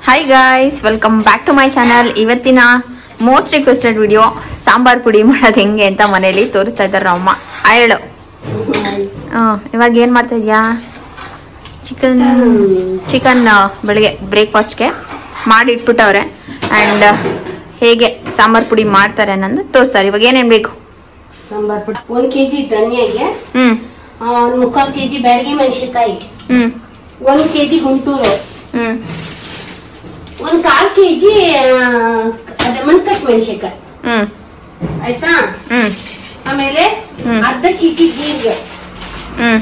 Hi guys welcome back to my channel ಇವತ್ತಿನ most requested video sambar ಪುಡಿ ಮಾಡೋದು ಹೆಂಗೆ ಅಂತ ಮನೇಲಿ ತೋರಿಸ್ತಾ ಇದ್ದಾರೆ ಅಮ್ಮ ಆ, ಹೇಳು ಹ್ಮ್, ಇವಾಗ ಏನ್ ಮಾಡ್ತಾ ಇದ್ಯಾ ಚಿಕನ್ ಚಿಕನ್ ಬೆಳಗ್ಗೆ ಬ್ರೇಕ್ಫಾಸ್ಟ್ಗೆ ಮಾಡಿ ಇಟ್ಬಿಟ್ಟವ್ರೆ ಅಂಡ್ ಹೇಗೆ ಸಾಂಬಾರ್ ಪುಡಿ ಮಾಡ್ತಾರೆ ಅನ್ನೋದು ತೋರಿಸ್ತಾರೆ ಇವಾಗ ಏನೇನ್ ಬೇಕು ಸಾಂಬಾರ್ ಪುಡಿ ಒಂದ್ ಕೆಜಿ ಧನಿಯಾಗೆ ಹ್ಮ್ ಆ, ಒಂದ್ ಮುಕ್ಕಾಲ್ ಕೆಜಿ ಬ್ಯಾಡಗಿ ಮೆಣಸಿನಕಾಯಿ ಹ್ಮ್ ಒಂದ್ ಕೆಜಿ ಗುಂಟೂರು ಹ್ಮ್ ಒಂದ್ ಕಾಲ್ ಕೆಜಿ ಅದೇ ಮಣ್ಕಟ್ ಮೆಣಸಿನಕಾಯಿ ಹ್ಮ್ ಆಯ್ತಾ ಹ್ಮ್ ಆಮೇಲೆ ಹ್ಮ್. ಅರ್ಧ ಕೆಜಿ ಜೀರಿಗೆ ಹ್ಮ್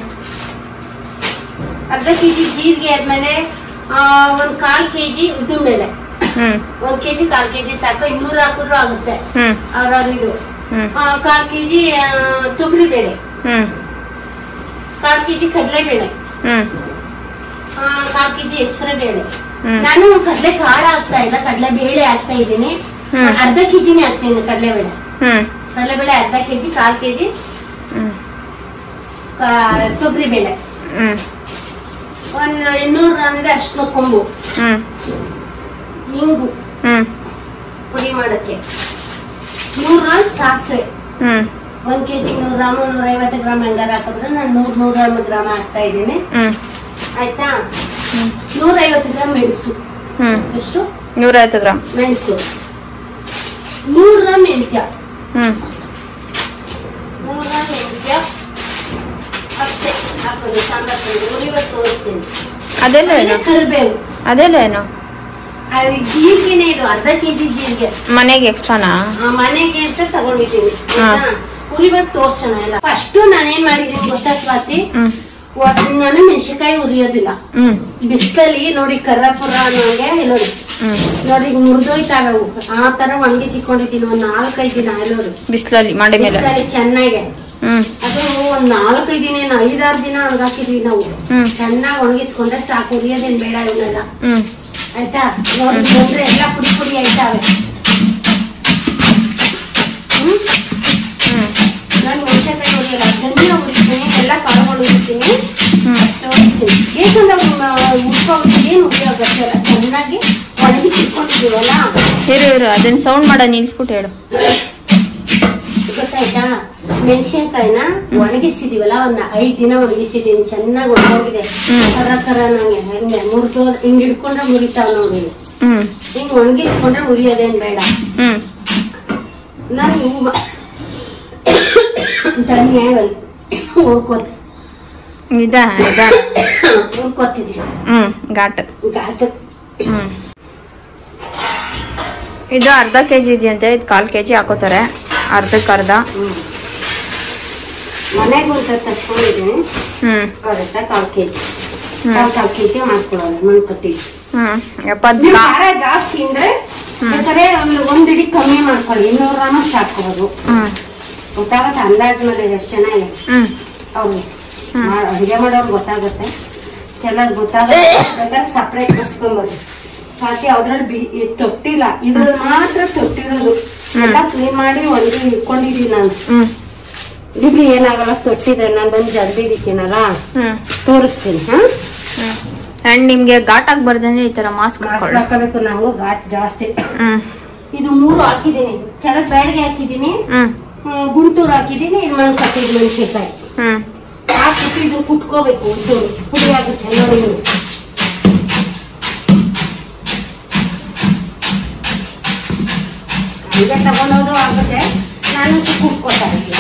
ಅರ್ಧ ಕೆಜಿ ಜೀರಿಗೆ ಆದ್ಮೇಲೆ ಆ, ಒಂದ್ ಕಾಲ್ ಕೆಜಿ ಉದ್ದಿನ ಬೇಳೆ ಹ್ಮ್ ಒಂದ್ ಕೆಜಿ ಕಾಲ್ ಕೆಜಿ ಸಾಕು ಇನ್ನೂರು ಹಾಕಿದ್ರು ಆಗುತ್ತೆ ಹ್ಮ್ ಅವ್ರ ಇದು ಹ್ಮ್ ಆ, ಕಾಲ್ ಕೆಜಿ ತೊಗರಿ ಬೇಳೆ ಹ್ಮ್ ಕಾಲ್ ಕೆಜಿ ಕಡಲೆ ಬೇಳೆ ಹ್ಮ್ ಆ, ಕಾಲ್ ಕೆಜಿ ಹೆಸರು ಬೇಳೆ ಹ್ಮ್. ನಾನು ಕಡಲೆ ಕಾಳು ಹಾಕ್ತಾ ಇಲ್ಲ ಕಡಲೆ ಬೇಳೆ ಹಾಕ್ತಾ ಇದ್ದೀನಿ ಹ್ಮ್. ಅರ್ಧ ಕೆಜಿನೇ ಹಾಕ್ತೀನಿ ಕಡಲೆ ಬೇಳೆ ಹ್ಮ್ ಕಡಲೆ ಬೇಳೆ ಅರ್ಧ ಕೆಜಿ ಕಾಲ್ ಕೆಜಿ ಹ್ಮ್ ತೊಗರಿ ಬೇಳೆ ಹ್ಮ್ ಒಂದ್ ಇನ್ನೂರು ಗ್ರಾಮಿಗೆ ಅಷ್ಟು ಕೊಂಬು ಹ್ಮ್ ಇಂಗು ಹ್ಮ್ ಪುಡಿ ಮಾಡಕ್ಕೆ ನೂರು ಗ್ರಾಮ್ ಸಾಸಿವೆ ಹ್ಮ್ ಒಂದ್ ಕೆಜಿ ನೂರು ಗ್ರಾಮ್ ನೂರ ಐವತ್ತು ಗ್ರಾಮ್ ಹೆಂಗಾರ ಹಾಕಿದ್ರೆ ನಾನು ನೂರ್ ನೂರ ಐವತ್ತು ಗ್ರಾಮ್ ಹಾಕ್ತಾ ಇದ್ದೀನಿ ಹ್ಮ್ ಆಯ್ತಾ ನೂರ ಐವತ್ತು ಗ್ರಾಮ್ ಮೆಣಸು ಹ್ಮ್ ಎಷ್ಟು ನೂರೈವತ್ತು ಗ್ರಾಮ್ ಮೆಣಸು ನೂರು ಗ್ರಾಮ್ ಮೆಂತ್ಯ ಹ್ಮ್ ನೂರು ಗ್ರಾಮ್ ಮೆಂತ್ಯ ಅಷ್ಟೇ ಹಾಕೋದು ಸಾಂಬಾರ್ ಪುಡಿ ಇವತ್ತು ತೋರಿಸ್ತೀನಿ ಅದೆಲ್ಲ ಆಮೇಲೆ ಏನು ಕರಿಬೇವು ಅದೆಲ್ಲ ಏನು ಅದು ಜೀರಿಗೆನೆ ಇದು ಅರ್ಧ ಕೆಜಿ ಜೀರಿಗೆ ಮನೆಗೆ ಎಕ್ಸ್ಟ್ರಾನಾ ಆ, ಮನೆಗೆ ಅಂತ ತಗೊಂಡಿದ್ದೀನಿ ಹಾ. ಉರಿಬೇಕು ತೋರ್ಸೋಣ ಎಲ್ಲ ಫಸ್ಟ್ ನಾನೇನ್ ಮಾಡಿದೀನಿ ಗೊತ್ತಾ ಸ್ವಾತಿ ಹ್ಮ್ ಒಟ್- ನಾನು ಮೆಣಸಿನಕಾಯಿ ಉರಿಯೋದಿಲ್ಲ ಹ್ಮ್ ಬಿಸಿಲಲ್ಲಿ ನೋಡಿ ಕರ್ರಪುರ ಅನ್ನೋಂಗೆ ನೋಡಿ ಹ್ಮ್ ನೋಡಿ ಈಗ ಮುರಿದೋಯ್ತಾವೆ ಅವು ಆ ತರ ಒಣಗಿಸಿಕೊಂಡಿದ್ದೀನಿ ಒಂದ್ ನಾಲ್ಕೈದು ದಿನ ನೋಡಿ ಬಿಸಿಲಲ್ಲಿ ಮಾಡಿ ಮೇಲೆ ಬಿಸಿಲಲ್ಲಿ ಚೆನ್ನಾಗೆ ಹ್ಮ್ ಅದು ಒಂದ್ ನಾಲ್ಕೈದು ದಿನ ಏನು ಐದಾರು ದಿನ ಒಣಗಾಕಿದ್ವಿ ನಾವು ಹ್ಮ್ ಚೆನ್ನಾಗಿ ಒಣಗಿಸ್ಕೊಂಡ್ರೆ ಸಾಕು ಉರಿಯೋದೇನ್ ಬೇಡ ಇವನ್ನೆಲ್ಲ ಹ್ಮ್ ಆಯ್ತಾ ನೋಡಿ ಬಂದ್ರೆ ಎಲ್ಲ ಪುಡಿ ಪುಡಿ ಆಯ್ತಾವೆ ಹ್ಮ್ ಹ್ಮ್ ನಾನು ಮೆಣಸಿನಕಾಯಿ ಉರಿಯಲ್ಲ ಧನಿಯಾ ಉರಿತೀನಿ ಎಲ್ಲ ಕಾಳುಗಳು ಉರಿತೀನಿ ಹ್ಮ್ ಉರಿತೀನಿ ಏಕಂದ್ರೆ ಉಟ್ಕೊಂಡು ಏನು ಉರಿಯೋ ಅಗತ್ಯ ಇಲ್ಲ ಚೆನ್ನಾಗಿ ಒಣಗಿ ಸಿಕ್ಕೊಂಡಿದ್ದೀವಲ್ಲ ಇರು ಇರು ಅದನ್ನ ಸೌಂಡ್ ಮಾಡ ನಿಲ್ಸ್ಬಿಟ್ಟು ಹೇಳು ಗೊತ್ತಾಯ್ತಾ ಮೆಣಸಿನಕಾಯಿನ ಒಣಗಿಸಿದೀವಲ್ಲ ಒಂದ್ ಐದ್ ದಿನ ಒಣಗಿಸಿದೀನಿ ಚೆನ್ನಾಗಿ ಒಣಗೋಗಿದೆ ಹ್ಮ್. ಕರ ಕರ ನಂಗೆ ಹಂಗೆ ಮುರಿದು ಹಿಂಗ್ ಹಿಡ್ಕೊಂಡ್ರೆ ಮುರಿತಾವ ನೋಡಿ ಹ್ಮ್ ಹಿಂಗ್ ಒಣಗಿಸ್ಕೊಂಡ್ರೆ ಉರಿಯೋದೇನ್ ಬೇಡ ಹ್ಮ್ ನಾನು ಹಿಂಗ್ ಮಾ- ಧನಿಯಾ ಹುರ್ಕೋತ್ ಇದ ಇದ ಹುರ್ಕೋತಿದ್ದೀನಿ ಹ್ಮ್ ಘಾಟ್ ಗಾತ ಹ್ಮ್ ಇದು ಅರ್ಧ ಕೆಜಿ ಇದೆಯಂತೆ ಇದು ಕಾಲ್ ಕೆಜಿ ಹಾಕೋತಾರೆ ಅರ್ಧಕ್ಕೆ ಅರ್ಧ ಮನೆಗೆ ಅಂತ ತರ್ಸ್ಕೊಂಡಿದ್ದೀನಿ ಹ್ಮ್ ಕರೆಕ್ಟ ಕಾಲ್ ಕೆಜಿ ಹ್ಮ್. ಕಾಲ್ ಕಾಲ್ ಕೆಜಿ ಮಾಡ್ಕೊಳ್ಳೋದು ಮಣ್ಕಟ್ಟಿ ಹ್ಮ್ ಯಪ್ಪ ಅದ್ ನೀವು ಕಾ- ಖಾರ ಜಾಸ್ತಿ ಅಂದ್ರೆ ಹ್ಮ್. ಬೇಕಾದ್ರೆ ಒಂದು ಒಂದ್ ಇಡೀ ಕಮ್ಮಿ ಮಾಡ್ಕೊಳ್ಳಿ ಇನ್ನೂರು ಗ್ರಾಮ್ ಅಷ್ಟು ಹಾಕೋದು ಹ್ಮ್ ಗೊತ್ತಾಗತ್ತೆ ಅಂದಾಜ್ ಮೇಲೆ ಎಷ್ಟು ಚೆನ್ನಾಗಿ ಹ್ಮ್ ಅವ್ರು ಹ್ಮ್. ಅಡುಗೆ ಮಾಡೋರು ಗೊತ್ತಾಗುತ್ತೆ ಕೆಲವ್ರು ಗೊತ್ತಾಗುತ್ತೆ ಬೇಕಾದ್ರೆ ಸಪ್ರೇಟ್ ಬಸ್ಕೊಂಬೋದು ಸಾಕಿ ಅದ್ರಲ್ಲಿ ಬಿ ಇದ್ ತೊಟ್ಟಿಲ್ಲ ಇದ್ರಲ್ಲಿ ಮಾತ್ರ ತೊಟ್ಟಿರೋದು ಹ್ಮ್. ಎಲ್ಲ ಕ್ಲೀನ್ ಮಾಡಿ ಒಳಗೆ ಇಟ್ಕೊಂಡಿದೀನಿ ನಾನು ಹ್ಮ್ ಇಲ್ಲಿ ಏನಾಗಲ್ಲ ತೊಟ್ಟಿದೆ ನಾನು ಬಂದು ಜಲ್ದಿ ಇಡಿತೀನಲ್ಲ ಹ್ಮ್ ತೋರಿಸ್ತೀನಿ ಹಾ ಹ್ಮ್ ಅಂಡ್ ನಿಮ್ಗೆ ಘಾಟ್ ಆಗ್ಬಾರ್ದು ಅಂದ್ರೆ ಈ ತರ ಮಾಸ್ಕ್ ಹಾಕೊಳ್ಳಿ ಹಾಕಬೇಕು ನಾವು ಘಾಟ್ ಜಾಸ್ತಿ ಹ್ಮ್ ಇದು ಮೂರು ಹಾಕಿದೀನಿ ಕೆಳಗ್ ಬ್ಯಾಡಿಗೆ ಹಾಕಿದೀನಿ ಹ್ಮ್ ಹ್ಮ್, ಗುಂಟೂರು ಹಾಕಿದೀನಿ ಇದು ಮಣ್ಣು ಕಟ್ಟಿದ್ ಮೆಣಸಿನ್ಕಾಯಿ ಹ್ಮ್ ಹಾಕ್ಬಿಟ್ಟು ಇದನ್ನ ಕುಟ್ಕೋಬೇಕು ಉದ್ದು ಪುಡಿ ಆಗುತ್ತೆ ನೋಡಿ ನೀವು. ಹಂಗೆ ತಗೊಂಡೋದ್ರು ಆಗುತ್ತೆ ನಾನು ಕುಟ್ಕೋತಾ ಇದ್ದೀನಿ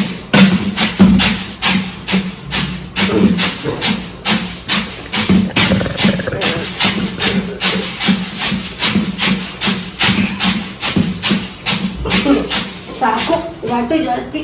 ಹ್ಮ್. ಸಾಕು ಘಾಟು ಜಾಸ್ತಿ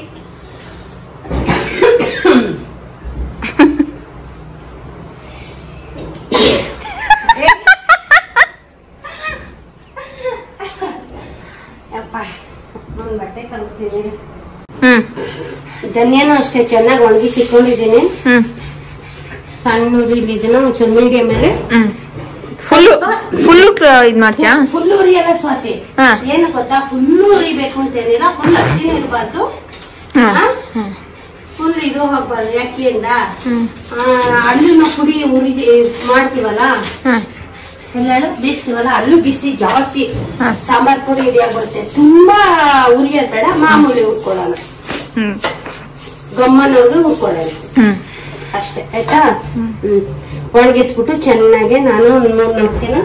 ಯಪ್ಪ ಒಂದ್ ಬಟ್ಟೆ ತಗೋತೀನಿ ಹ್ಮ್ ಧನಿಯಾನು ಅಷ್ಟೇ ಚೆನ್ನಾಗಿ ಒಣಗಿಸಿಕೊಂಡಿದ್ದೀನಿ ಹ್ಮ್ ಸಣ್ಣ ಉರಿಲಿ ಇದನ್ನ ಒಂಚೂರು ಮೀಡಿಯಂ ಮೇಲೆ ಹ್ಮ್ ಫುಲ್ಲು ಫುಲ್ಲು ಇದ್ ಮಾಡ್ತೀಯಾ ಫುಲ್ ಉರಿಯಲ್ಲ ಸ್ವಾತಿ ಹಾ. ಏನು ಗೊತ್ತಾ ಫುಲ್ ಉರಿಬೇಕು ಅಂತೇನಿಲ್ಲ ಫುಲ್ ಹಸಿನ ಇರಬಾರ್ದು ಹ್ಮ್ ಹ್ಮ್ ಫುಲ್ ಇದು ಹೋಗ್ಬಾರ್ದು ಯಾಕೆಂದ ಹ್ಮ್ ಹಳ್ಳಿನ ಪುಡಿ ಉರಿ ಮಾಡ್ತೀವಲ್ಲ ಹ್ಮ್ ಎಲ್ಲೆಳು ಬೀಸ್ತೀವಲ್ಲ ಅಲ್ಲೂ ಬಿಸಿ ಜಾಸ್ತಿ ಹಾ. ಸಾಂಬಾರ್ ಪುಡಿ ಇಡಿಯಾಗ್ಬಿಡುತ್ತೆ ತುಂಬಾ ಉರಿಯೋದ್ ಬೇಡ ಮಾಮೂಲಿ ಹುರ್ಕೊಳ್ಳೋಣ ಹ್ಮ್ ಗಮ್ಮನವ್ರು ಹುರ್ಕೊಳ್ಳೋಣ ಹ್ಮ್ ಅಷ್ಟೇ ಆಯ್ತಾ ಹ್ಮ್ ಒಣಗಿಸ್ಬಿಟ್ಟು ಚೆನ್ನಾಗಿ ನಾನು ನೋಡಿ ನೋಡ್ತೀನಿ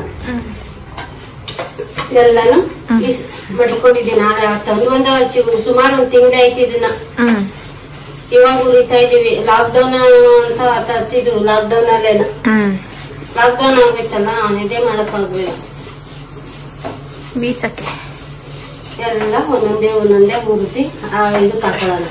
ಎಲ್ಲಾನು ಇಸ್- ಮಡ್ಕೊಂಡಿದ್ದೀನಿ ಆಗ ತಂದು ಒಂದು ಚು- ಸುಮಾರು ಒಂದು ತಿಂಗಳಾಯ್ತು ಇದನ್ನ ಹ್ಮ್ ಇವಾಗ ಉರಿತಾ ಇದೀವಿ ಲಾಕ್ಡೌನ್ ಅಂತ ತರಿಸಿದ್ದು ಲಾಕ್ಡೌನ್ ಅಲ್ಲೇನ ಹ್ಮ್ ಲಾಕ್ಡೌನ್ ಆಗೋಯ್ತಲ್ಲ ಇದೇ ಮಾಡಕ್ ಆಗ್ಲಿಲ್ಲ ಬೀಸಕ್ಕೆ ಎಲ್ಲ ಒಂದೊಂದೇ ಒಂದೊಂದೇ ಉರಿಸಿ ಇದಕ್ಕೆ ಹಾಕೊಳ್ಳೋಣ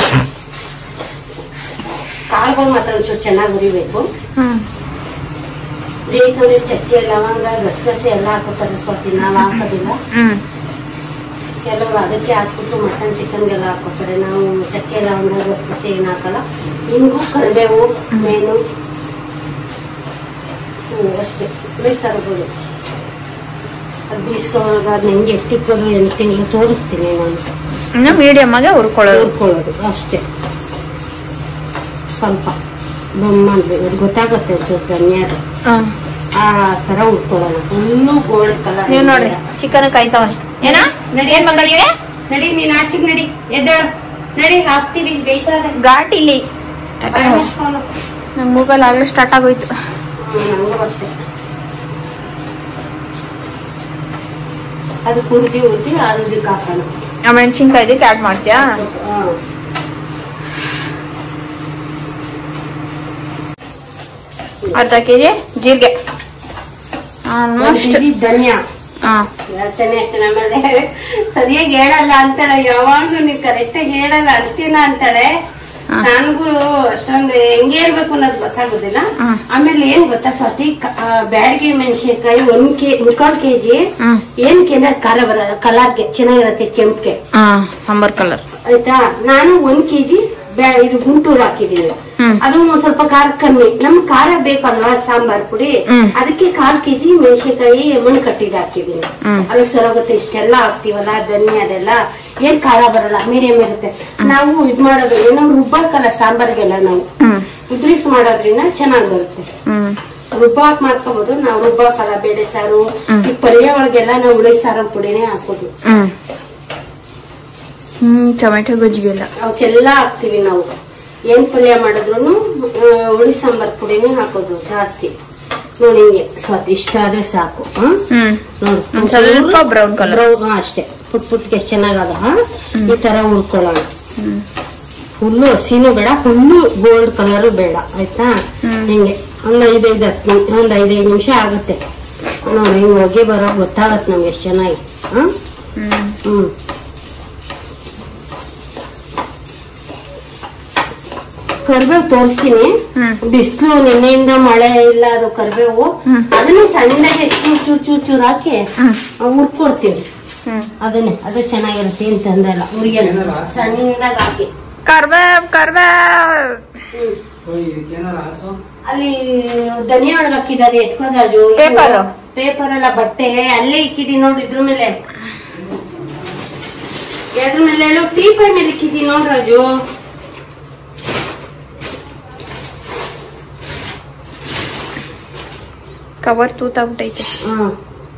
ಕಾಳುಗಳು ಮಾತ್ರ ಒಂಚೂರು ಚೆನ್ನಾಗಿ ಉರಿಬೇಕು ಹ್ಮ್ ಬೇಕಂದ್ರೆ ಚಕ್ಕೆ ಲವಂಗ ಗಸಗಸೆ ಎಲ್ಲ ಹಾಕೋತಾರೆ ಸ್ವಾತಿ ನಾವು ಹಾಕೋದಿಲ್ಲ ಹ್ಮ್ ಕೆಲವರು ಅದಕ್ಕೆ ಹಾಕ್ಬಿಟ್ಟು ಮಟನ್ ಚಿಕನ್ಗೆಲ್ಲ ಹಾಕೋತಾರೆ ನಾವು ಚಕ್ಕೆ ಲವಂಗ ಗಸಗಸೆ ಏನು ಹಾಕಲ್ಲ ಹಿಂಗು ಕರಿಬೇವು ಮೇನು ಹ್ಞೂ ಅಷ್ಟೇ ಬೇಯಿಸಾರ್ಬೋದು ಅದು ಬೀಸ್ಕೊಳ್ಳೋದು ಅದು ಹೆಂಗೆ ಎತ್ತಿಕ್ಕೋದು ಎಂಟು ತಿಂಗಳು ತೋರಿಸ್ತೀನಿ ನಾನು ಇನ್ನು ಮೀಡಿಯಮ್ ಆಗಿ ಹುರ್ಕೊಳ್ಳೋದು ಹುರ್ಕೊಳ್ಳೋದು ಅಷ್ಟೇ ಸ್ವಲ್ಪ ಬೊಮ್ಮ ಅಂದ್ರೆ ಗೊತ್ತಾಗುತ್ತೆ ಒಂಚೂರು ಧನ್ಯದು ಹ್ಮ್ ಆ ತರ ಉಟ್ಕೊಳ್ಳೋಣ ಫುಲ್ಲು ಗೋಲ್ಡ್ ಕಲರ್ ನೀವ್ ನೋಡ್ರಿ ಚಿಕನ್ ಕಾಯ್ತಾವೆ ಏನ ನಡಿ. ಏನ್ ಮಂಗಲಿಗೆ ನಡಿ ನೀನ್ ಆಚೆಗ್ ನಡಿ ಎದ್ದೇಳು ನಡಿ ಹಾಕ್ತೀವಿ ಬೇಯ್ತಾ ಇದೆ ಘಾಟ್ ಇಲ್ಲಿ ಬಾಯ್ ಮುಚ್ಕೊಂಡು. ನಂಗೆ ಮೂಗಲ್ ಆಗ್ಲೇ ಸ್ಟಾರ್ಟ್ ಆಗೋಯ್ತು ಹ್ಮ್, ನಂಗೂ ಅಷ್ಟೇ ಅದು ಕುರ್ದಿ ಉರ್ದಿ ಅದಕ್ಕೆ ಹಾಕೋಣ ಆ ಮೆಣಸಿನ್ಕಾಯಿ ಇದಕ್ಕೆ ಆಡ್ ಮಾಡ್ತೀಯಾ ಹಾ. ಅರ್ಧ ಕೆಜಿ ಜೀರಿಗೆ ಒಂದ್ ಆಲ್ಮೋಸ್ಟ್ ಕೆಜಿ ಧನಿಯಾ ಹಾ ಹೇಳ್ತೇನೆ ನಮ್ಮಲ್ಲಿ ಸರಿಯಾಗಿ ಹೇಳಲ್ಲ ಅಂತಾಳೆ ಯಾವಾಗ್ಲೂ ನೀವು ಕರೆಕ್ಟ್ ಆಗಿ ಹೇಳಲ್ಲ ಅಂತೀನ ಅಂತಾಳೆ ಹಾ. ನನಗೂ ಅಷ್ಟೊಂದು ಹೆಂಗೆ ಹೇಳ್ಬೇಕು ಅನ್ನೋದು ಗೊತ್ತಾಗೋದಿಲ್ಲ ಹಾ. ಆಮೇಲೆ ಏನ್ ಗೊತ್ತಾ ಸತಿ ಬ್ಯಾಡಿಗೆ ಮೆಣಸಿನ್ಕಾಯಿ ಒಂದ್ ಕೆ ಮುಕ್ಕಾಲ್ ಕೆಜಿ ಹ್ಮ್ ಏನಕ್ಕೆ ಅಂದ್ರೆ ಖಾರ ಬರಲ್ಲ ಕಲರ್ಗೆ ಚೆನ್ನಾಗಿರತ್ತೆ ಕೆಂಪ್ಗೆ ಹಾ ಸಾಂಬಾರ್ ಕಲರ್ ಆಯ್ತಾ ನಾನು ಒಂದ್ ಕೆಜಿ ಇದು ಗುಂಟೂರು ಹಾಕಿದ್ದೀನಿ ಹ್ಮ್. ಅದು ಒಂದ್ ಸ್ವಲ್ಪ ಖಾರ ಕಮ್ಮಿ ನಮ್ ಖಾರ ಬೇಕಲ್ವಾ ಸಾಂಬಾರ್ ಪುಡಿ ಹ್ಮ್. ಅದಕ್ಕೆ ಕಾಲ್ ಕೆಜಿ ಮೆಣಸಿನಕಾಯಿ ಮಣ್ಣು ಕಟ್ಟಿದ್ ಹಾಕಿದ್ದೀನಿ ಹ್ಮ್. ಅವಾಗ ಸರೋಗುತ್ತೆ ಇಷ್ಟೆಲ್ಲ ಹಾಕ್ತಿವಲ್ಲ ಧನ್ಯ ಅದೆಲ್ಲ ಏನ್ ಖಾರ ಬರಲ್ಲ ಮೀಡಿಯಂ ಇರುತ್ತೆ ನಾವು ಇದ್ ಮಾಡೋದು ನಾವು ರುಬ್ಬಾಕಲ್ಲ ಸಾಂಬಾರ್ಗೆಲ್ಲ ನಾವು ಹ್ಮ್ ಉದ್ರಿಸ್ ಮಾಡೋದ್ರಿಂದ ಚೆನ್ನಾಗ್ ಬರುತ್ತೆ ಹ್ಮ್ ರುಬ್ಬಾಕ್ ಮಾಡ್ಕೋಬಹುದು ನಾವು ರುಬ್ಬಾಕಲ್ಲ ಬೇಳೆ ಸಾರು ಹ್ಮ್. ಈ ಪಲ್ಯ ಒಳಗೆಲ್ಲ ನಾವು ಹುಳಿ ಸಾರು ಪುಡಿನೇ ಹಾಕೋದು ಹ್ಮ್ ಹ್ಮ್ ಟೊಮೆಟೊ ಗೊಜ್ಜಿಗೆಲ್ಲ ಅವಕ್ಕೆಲ್ಲ ಹಾಕ್ತಿವಿ ನಾವು ಏನ್ ಪಲ್ಯ ಮಾಡಿದ್ರು ಹುಳಿ ಸಾಂಬಾರ್ ಪುಡಿನೇ ಹಾಕೋದು ಜಾಸ್ತಿ ನೋಡಿ ಹಿಂಗೆ ಸ್ವಾತಿ ಇಷ್ಟ ಆದ್ರೆ ಸಾಕು ಹ? ಹ್ಮ್ ನೋಡು ಒಂದ್ ಸ್ವಲ್ಪ brown colour. Brown, ಹಾ, ಅಷ್ಟೇ ಪುಟ್ ಪುಟ್ಗೆ ಎಷ್ಟು ಚೆನ್ನಾಗದ ಈ ತರ ಹುರ್ಕೊಳ್ಳೋಣ ಹ್ಮ್ ಫುಲ್ಲು ಹಸಿನೂ ಬೇಡ ಫುಲ್ಲು ಗೋಲ್ಡ್ ಕಲರು ಬೇಡ ಆಯ್ತಾ ಹ್ಮ್. ಹಿಂಗೆ ಒಂದ್ ಐದೈದು ಹತ್ತು ನಿಮಿಷ ಒಂದ್ ಐದೈದು ನಿಮಿಷ ಆಗುತ್ತೆ ನೋಡಿ ಹಿಂಗ್ ಹೊಗೆ ಬರೋ ಗೊತ್ತಾಗತ್ತೆ ನಮ್ಗೆ ಎಷ್ಟು ಚೆನ್ನಾಗಿ ಹ ಹ್ಮ್ ಹ್ಮ್ ಕರ್ಬೇವು ತೋರಿಸ್ತೀನಿ ಹ್ಮ್ ಬಿಸಿಲು ನಿನ್ನೆಯಿಂದ ಮಳೆ ಇಲ್ಲ ಅದು ಕರ್ಬೇವು ಹ್ಮ್. ಅದನ್ನ ಸಣ್ಣಗೆ ಎಷ್ಟು ಚೂರ್ ಚೂರ್ ಚೂರ್ ಹಾಕಿ ಹ್ಮ್ ಹುರ್ಕೊಡ್ತೀವಿ ಹ್ಮ್ ಅದನ್ನೇ ಅದು ಚೆನ್ನಾಗಿರುತ್ತೆ ಏನ್ ತೊಂದ್ರೆ ಇಲ್ಲ ಹುರಿಯಲ್ಲ ಸಣ್ಣದಾಗಿ ಹಾಕಿ ಕರ್ಬೇವ್ ಕರ್ಬೇವ್ ಹ್ಮ್. ಇದಕ್ಕೇನಾರ ಹಾಸು ಅಲ್ಲಿ ಧನಿಯಾ ಒಳಗೆ ಹಾಕಿದ್ದಾರೆ ಎತ್ಕೋ ರಾಜು Paper. ಪೇಪರ್ ಎಲ್ಲ ಬಟ್ಟೆ ಅಲ್ಲೇ ಇಕ್ಕಿದೀನಿ ನೋಡಿ ಇದ್ರ ಮೇಲೆ ಎದ್ರ ಮೇಲೆ ಹೇಳು ಟೀ ಪೈ ಮೇಲೆ ಇಕ್ಕಿದೀನಿ ನೋಡ್ ರಾಜು ಕವರ್ ತೂತಾಗ್ಬಿಟ್ಟೈತೆ ಹ್ಮ್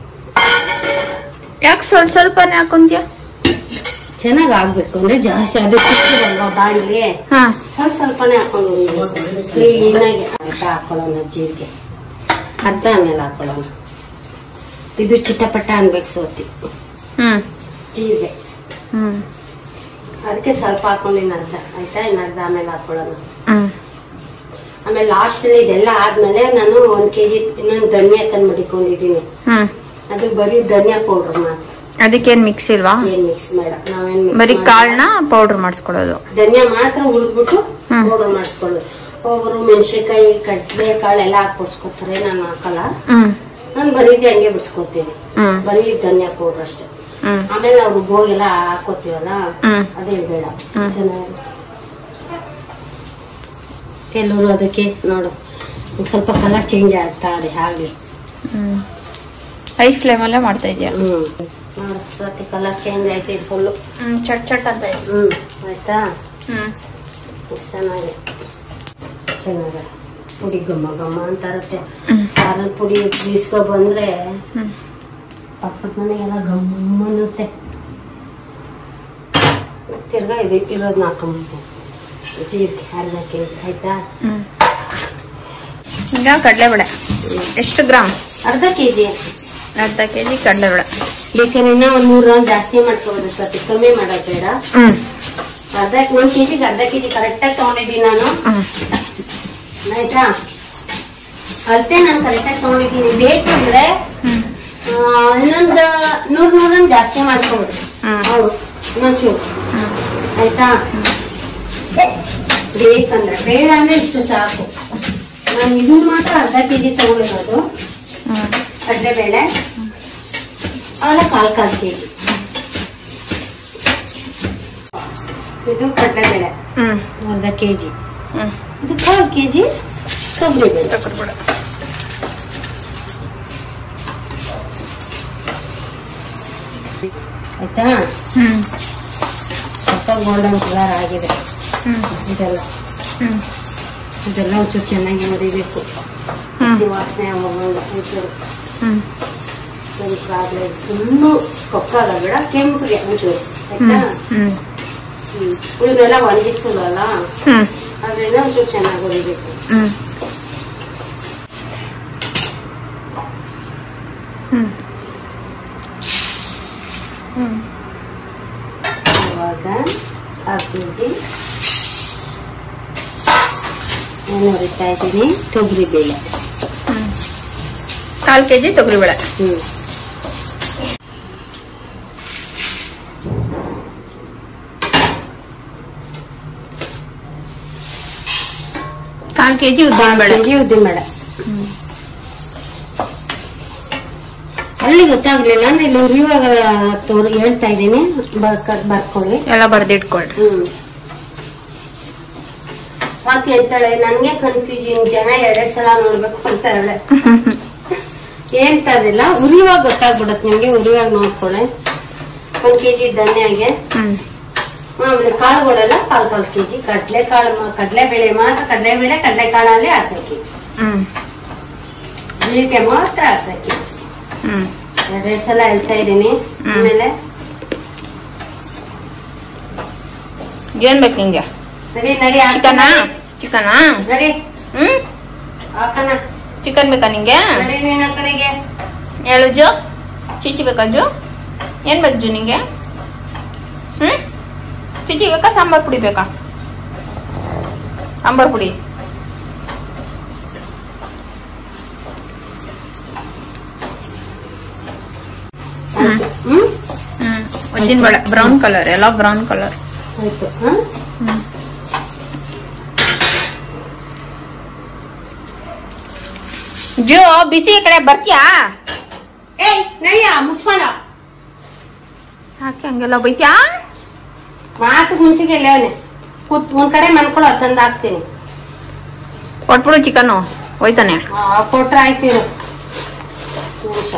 ಯಾಕೆ ಸ್ವಲ್ಪ ಸ್ವಲ್ಪನೇ ಹಾಕೊಂತ್ಯ ಚೆನ್ನಾಗ್ ಆಗ್ಬೇಕು ಅಂದ್ರೆ ಜಾಸ್ತಿ ಅದು ಸಿಕ್ಕಿರಲ್ವಾ ಬಾಂಡ್ಲಿ ಹಾ ಸ್ವಲ್ಪ ಸ್ವಲ್ಪನೇ ಹಾಕೊಂಡು ಕ್ಲೀನಾಗಿ ಅರ್ಧ ಹಾಕೊಳ್ಳೋಣ ಜೀರಿಗೆ ಅರ್ಧ ಆಮೇಲೆ ಹಾಕೊಳ್ಳೋಣ ಇದು ಚಿಟ್ಟಪಟ್ಟ ಅನ್ಬೇಕು ಸೋತಿ ಹ್ಮ್ ಜೀರಿಗೆ ಹ್ಮ್ ಅದಕ್ಕೆ ಸ್ವಲ್ಪ ಹಾಕೊಂಡಿನ ಅರ್ಧ ಆಯ್ತಾ ಇನ್ನು ಅರ್ಧ ಆಮೇಲೆ ಹಾಕೊಳ್ಳೋಣ ಹ್ಮ್ ಆಮೇಲೆ ಲಾಸ್ಟ್ ಅಲ್ಲಿ ಇದೆಲ್ಲ ಆದ್ಮೇಲೆ ನಾನು ಒಂದ್ ಕೆಜಿ ಇನ್ನೊಂದು ಧನಿಯಾ ತಂದು ಮಡಿಕೊಂಡಿದ್ದೀನಿ ಹ್ಮ್ ಅದು ಬರೀ ಧನಿಯಾ ಪೌಡರ್ ಮಾತ್ರ ಅದಕ್ಕೇನ್ ಮಿಕ್ಸ್ ಇಲ್ವಾ ಏನ್ ಮಿಕ್ಸ್ ಬೇಡ ನಾವೇನ್ mix ಬರೀ ಮಾಡಲ್ಲ. ಕಾಳನ್ನ ಪೌಡರ್ ಮಾಡಿಸ್ಕೊಳ್ಳೋದು ಧನಿಯಾ ಮಾತ್ರ ಹುರಿದ್ಬಿಟ್ಟು ಹ್ಮ್. ಪೌಡರ್ ಮಾಡಿಸ್ಕೊಳ್ಳೋದು ಒಬ್ಬರು ಮೆಣಸಿನ್ಕಾಯಿ ಕಡ್ಲೆ ಕಾಳು ಎಲ್ಲ ಹಾಕೊಡ್ಸ್ಕೊತಾರೆ ನಾನು ಹಾಕಲ್ಲ ಹ್ಮ್ ನಾನು ಬರೀದೆ ಹಂಗೆ ಬಿಡಿಸ್ಕೊತೀನಿ ಹ್ಮ್ ಬರೀ ಧನಿಯಾ ಪೌಡರ್ ಅಷ್ಟೇ ಹ್ಮ್ ಆಮೇಲೆ ನಾವು ರುಬ್ಬೋಗೆಲ್ಲ ಹಾಕೋತೀವಲ್ಲ ಹ್ಮ್ ಅದೇ ಬೇಡ ಹ್ಮ್. ಚೆನ್ನಾಗಿ ಕೆಲವರು ಅದಕ್ಕೆ ನೋಡು ಒಂದ್ ಸ್ವಲ್ಪ ಕಲರ್ ಚೇಂಜ್ ಆಗ್ತಾ ಇದೆ ಹಾಗೆ ಹ್ಮ್ ಹೈ ಫ್ಲೇಮಲ್ಲೇ ಮಾಡ್ತಾ ಇದೀಯ ಹ್ಮ್ ನೋಡು ಪ್ರತಿ ಕಲರ್ ಚೇಂಜ್ ಆಯ್ತು ಇದು ಫುಲ್ಲು ಹ್ಮ್ ಚಟ್ ಚಟ್ ಅಂತ ಇದೆ ಹ್ಮ್ ಆಯ್ತಾ ಹ್ಮ್ ಎಷ್ಟ್ ಚೆನ್ನಾಗಿ ಚೆನ್ನಾಗಿ ಪುಡಿ ಘಮ ಘಮ ಅಂತ ಇರುತ್ತೆ ಹ್ಮ್. ಸಾರನ್ ಪುಡಿ ಬೀಸ್ಕೊ ಬಂದ್ರೆ ಹ್ಮ್ ಪಕ್ಕದ ಮನೆಗೆಲ್ಲ ಘಮ್ ಅನ್ನುತ್ತೆ ತಿರ್ಗಾ ಇದು ಇರೋದನ್ನ ಹಾಕೊಂಬೇಕು ಜೀರಿಗೆ ಅರ್ಧ ಕೆ ಜಿ ಆಯ್ತಾ ಹ್ಮ್ ಈಗ ಕಡಲೆಬೇಳೆ ಎಷ್ಟು ಗ್ರಾಮ್ ಅರ್ಧ ಕೆ ಜಿ ಅರ್ಧ ಕೆ ಜಿ ಕಡಲೆಬೇಳೆ ಬೇಕಾದ್ರೆ ಇನ್ನೂ ಒಂದು ನೂರು ಗ್ರಾಮ್ ಜಾಸ್ತಿ ಮಾಡ್ಕೋಬೋದು ಸತಿ ಕಮ್ಮಿ ಮಾಡೋದು ಬೇಡ ಹ್ಮ್ ಅರ್ಧ ಒಂದು ಕೆ ಜಿಗೆ ಅರ್ಧ ಕೆ ಜಿ ಕರೆಕ್ಟಾಗಿ ತೊಗೊಂಡಿದ್ದೀನಿ ನಾನು ಹ್ಮ್ ಆಯ್ತಾ ಅಳತೆ ನಾನು ಕರೆಕ್ಟಾಗಿ ತೊಗೊಂಡಿದ್ದೀನಿ ಬೇಕಂದ್ರೆ ಹ್ಮ್ ಆ, ಇನ್ನೊಂದು ನೂರು ನೂರನ್ನು ಜಾಸ್ತಿ ಮಾಡ್ಕೋಬೋದು ಹ್ಮ್. ಹೌದು ಇನ್ನೊಂಚೂರು ಹ್ಮ್ ಆಯ್ತಾ ಬೇಕಂದ್ರೆ ಬೇಡ ಅಂದ್ರೆ ಇಷ್ಟು ಸಾಕು ನಾನು ಇದು ಮಾತ್ರ ಅರ್ಧ ಕೆ ಜಿ ತಗೊಂಡಿರೋದು ಹ್ಮ್ ಕಡಲೆಬೇಳೆ ಅವೆಲ್ಲ ಕಾಲು ಕಾಲು ಕೆ ಜಿ ಇದು ಕಡಲೆಬೇಳೆ ಹ್ಮ್ ಅರ್ಧ ಕೆ ಜಿ ಹ್ಮ್ ಇದು ಕಾಲು ಕೆ ಜಿ ತೊಗರಿಬೇಳೆ ತಗೊಳ್ಬೇಡ ಆಯ್ತಾ ಹ್ಮ್ ಸ್ವಲ್ಪ ಗೋಲ್ಡನ್ ಕಲರ್ ಆಗಿದೆ ಹ್ಮ್ ಇದೆಲ್ಲ ಹ್ಮ್ ಇದೆಲ್ಲ ಒಂಚೂರು ಚೆನ್ನಾಗಿ ಹೊಡಿಬೇಕು ಹ್ಮ್ ಹಸಿ ವಾಸನೆ ಹೋಗಲ್ಲ ಒಂಚೂರು ಹ್ಮ್ ಸ್ವಲ್ಪ ಆದ್ರೆ ಫುಲ್ಲು ಕೊಕ್ಕಾಗಬೇಡ ಕೆಂಪಿಗೆ ಒಂಚೂರು ಹ್ಮ್ ಆಯ್ತಾ ಹ್ಮ್ ಹ್ಮ್ ಉಳಿದೆಲ್ಲ ಒಣಗಿಸಲ್ಲ ಹ್ಮ್ ಅದರಿಂದ ಒಂಚೂರು ಚೆನ್ನಾಗಿ ಹೊಡಿಬೇಕು ಹ್ಮ್ ಹ್ಮ್ ಹ್ಮ್ ಇವಾಗ ಕಾಲು ಕೆ ಜಿ ಏನು ಹೊರಿತಾ ಇದ್ದೀನಿ ತೊಗರಿ ಬೇಳೆ ಹ್ಮ್ ಕಾಲ್ ಕೆ ಜಿ ತೊಗರಿಬೇಳೆ ಹ್ಮ್ ಕಾಲ್ ಕೆ ಜಿ ಉದ್ದಿನಬೇಳೆ ಕೆಜಿ ಉದ್ದಿನ ಬೇಳೆ ಅಲ್ಲಿ ಗೊತ್ತಾಗ್ಲಿಲ್ಲ ಅಂದ್ರೆ ಇಲ್ಲಿ ಉರಿಯುವಾಗ ತೋರ್ ಹೇಳ್ತಾ ಇದ್ದೀನಿ ಬರ್ಕ ಬರ್ಕೊಳ್ಳಿ ಎಲ್ಲ ಬರ್ದಿಟ್ಕೊಳ್ರಿ ಹ್ಮ್ ಸ್ವಾತಿ ಅಂತಾಳೆ ನನ್ಗೆ ಕನ್ಫ್ಯೂಷನ್ ಜನ ಎರಡೆರಡು ಸಲ ನೋಡ್ಬೇಕು ಅಂತಾಳೆ ಹೇಳ್ತಾರಿಲ್ಲ ಉರಿಯುವಾಗ ಗೊತ್ತಾಗ್ಬಿಡತ್ತೆ ನಿಮ್ಗೆ ಉರಿಯುವಾಗ ನೋಡ್ಕೊಳ್ಳಿ ಒಂದ್ ಕೆಜಿ ಧನ್ಯಾಗೆ ಹ್ಮ್ ಆಮೇಲೆ ಕಾಳುಗಳೆಲ್ಲ ಕಾಲ್ ಕಾಲ್ ಕೆಜಿ ಕಡ್ಲೆ ಕಾಳು ಕಡಲೆ ಬೇಳೆ ಮಾತ್ರ ಕಡಲೆ ಬೇಳೆ ಕಡಲೆ ಕಾಳಲ್ಲಿ ಅರ್ಧ ಕೆಜಿ ಹ್ಮ್ ಜೀರಿಗೆ ಮಾತ್ರ ಅರ್ಧ ಕೆಜಿ ಹ್ಮ್ ಎರಡೆರಡು ಸಲ ಹೇಳ್ತಾ ಇದ್ದೀನಿ ಹ್ಮ್. ಆಮೇಲೆ ಏನ್ ಬೇಕು ನಿಂಗೆ ನಡಿ ನಡಿ ಚಿಕನಾ ಹಾಕೋಣ. ಚಿಕನಾ ನಡಿ ಹ್ಮ್ ಹಾಕೋಣ ಚಿಕನ್ ಬೇಕಾ ನಿಂಗೆ ನಡಿ ನೀನ್ ಆ ಕಡೆಗೆ ಹೇಳು ಜೋ ಚಿಚಿ ಬೇಕಾ ಜೋ ಏನ್ ಬೇಕು ಜೋ ನಿಂಗೆ ಹ್ಮ್ ಚಿಚಿ ಬೇಕಾ ಸಾಂಬಾರ್ ಪುಡಿ ಬೇಕಾ ಸಾಂಬಾರ್ ಪುಡಿ ಹ್ಮ್. ಹ್ಮ್ ಹ್ಮ್ ಉದ್ದಿನ ಬೇಳೆ ಬ್ರೌನ್ ಕಲರ್ ಎಲ್ಲ ಬ್ರೌನ್ ಕಲರ್ ಆಯ್ತು ಹಾ ಹ್ಮ್ ಜೋ ಬಿಸಿ ಈ ಕಡೆ ಬರ್ತೀಯಾ ಏಯ್ ನಡಿಯ ಮುಚ್ಕೊಂಡ ಯಾಕೆ ಹಂಗೆಲ್ಲ ಬೈತ್ಯಾ ಮಾತು ಮುಂಚೆಗೆ ಅವನೇ ಕೂತ್ ಒಂದ್ ಕಡೆ ಮನ್ಕೊಳ್ಳೋ ತಂದು ಹಾಕ್ತೀನಿ ಕೊಟ್ಬಿಡು ಚಿಕನ್ನು ಹೋಯ್ತಾನೆ ಆ, ಕೊಟ್ರೆ ಆಯ್ತು ಇರು ನಿಮಿಷ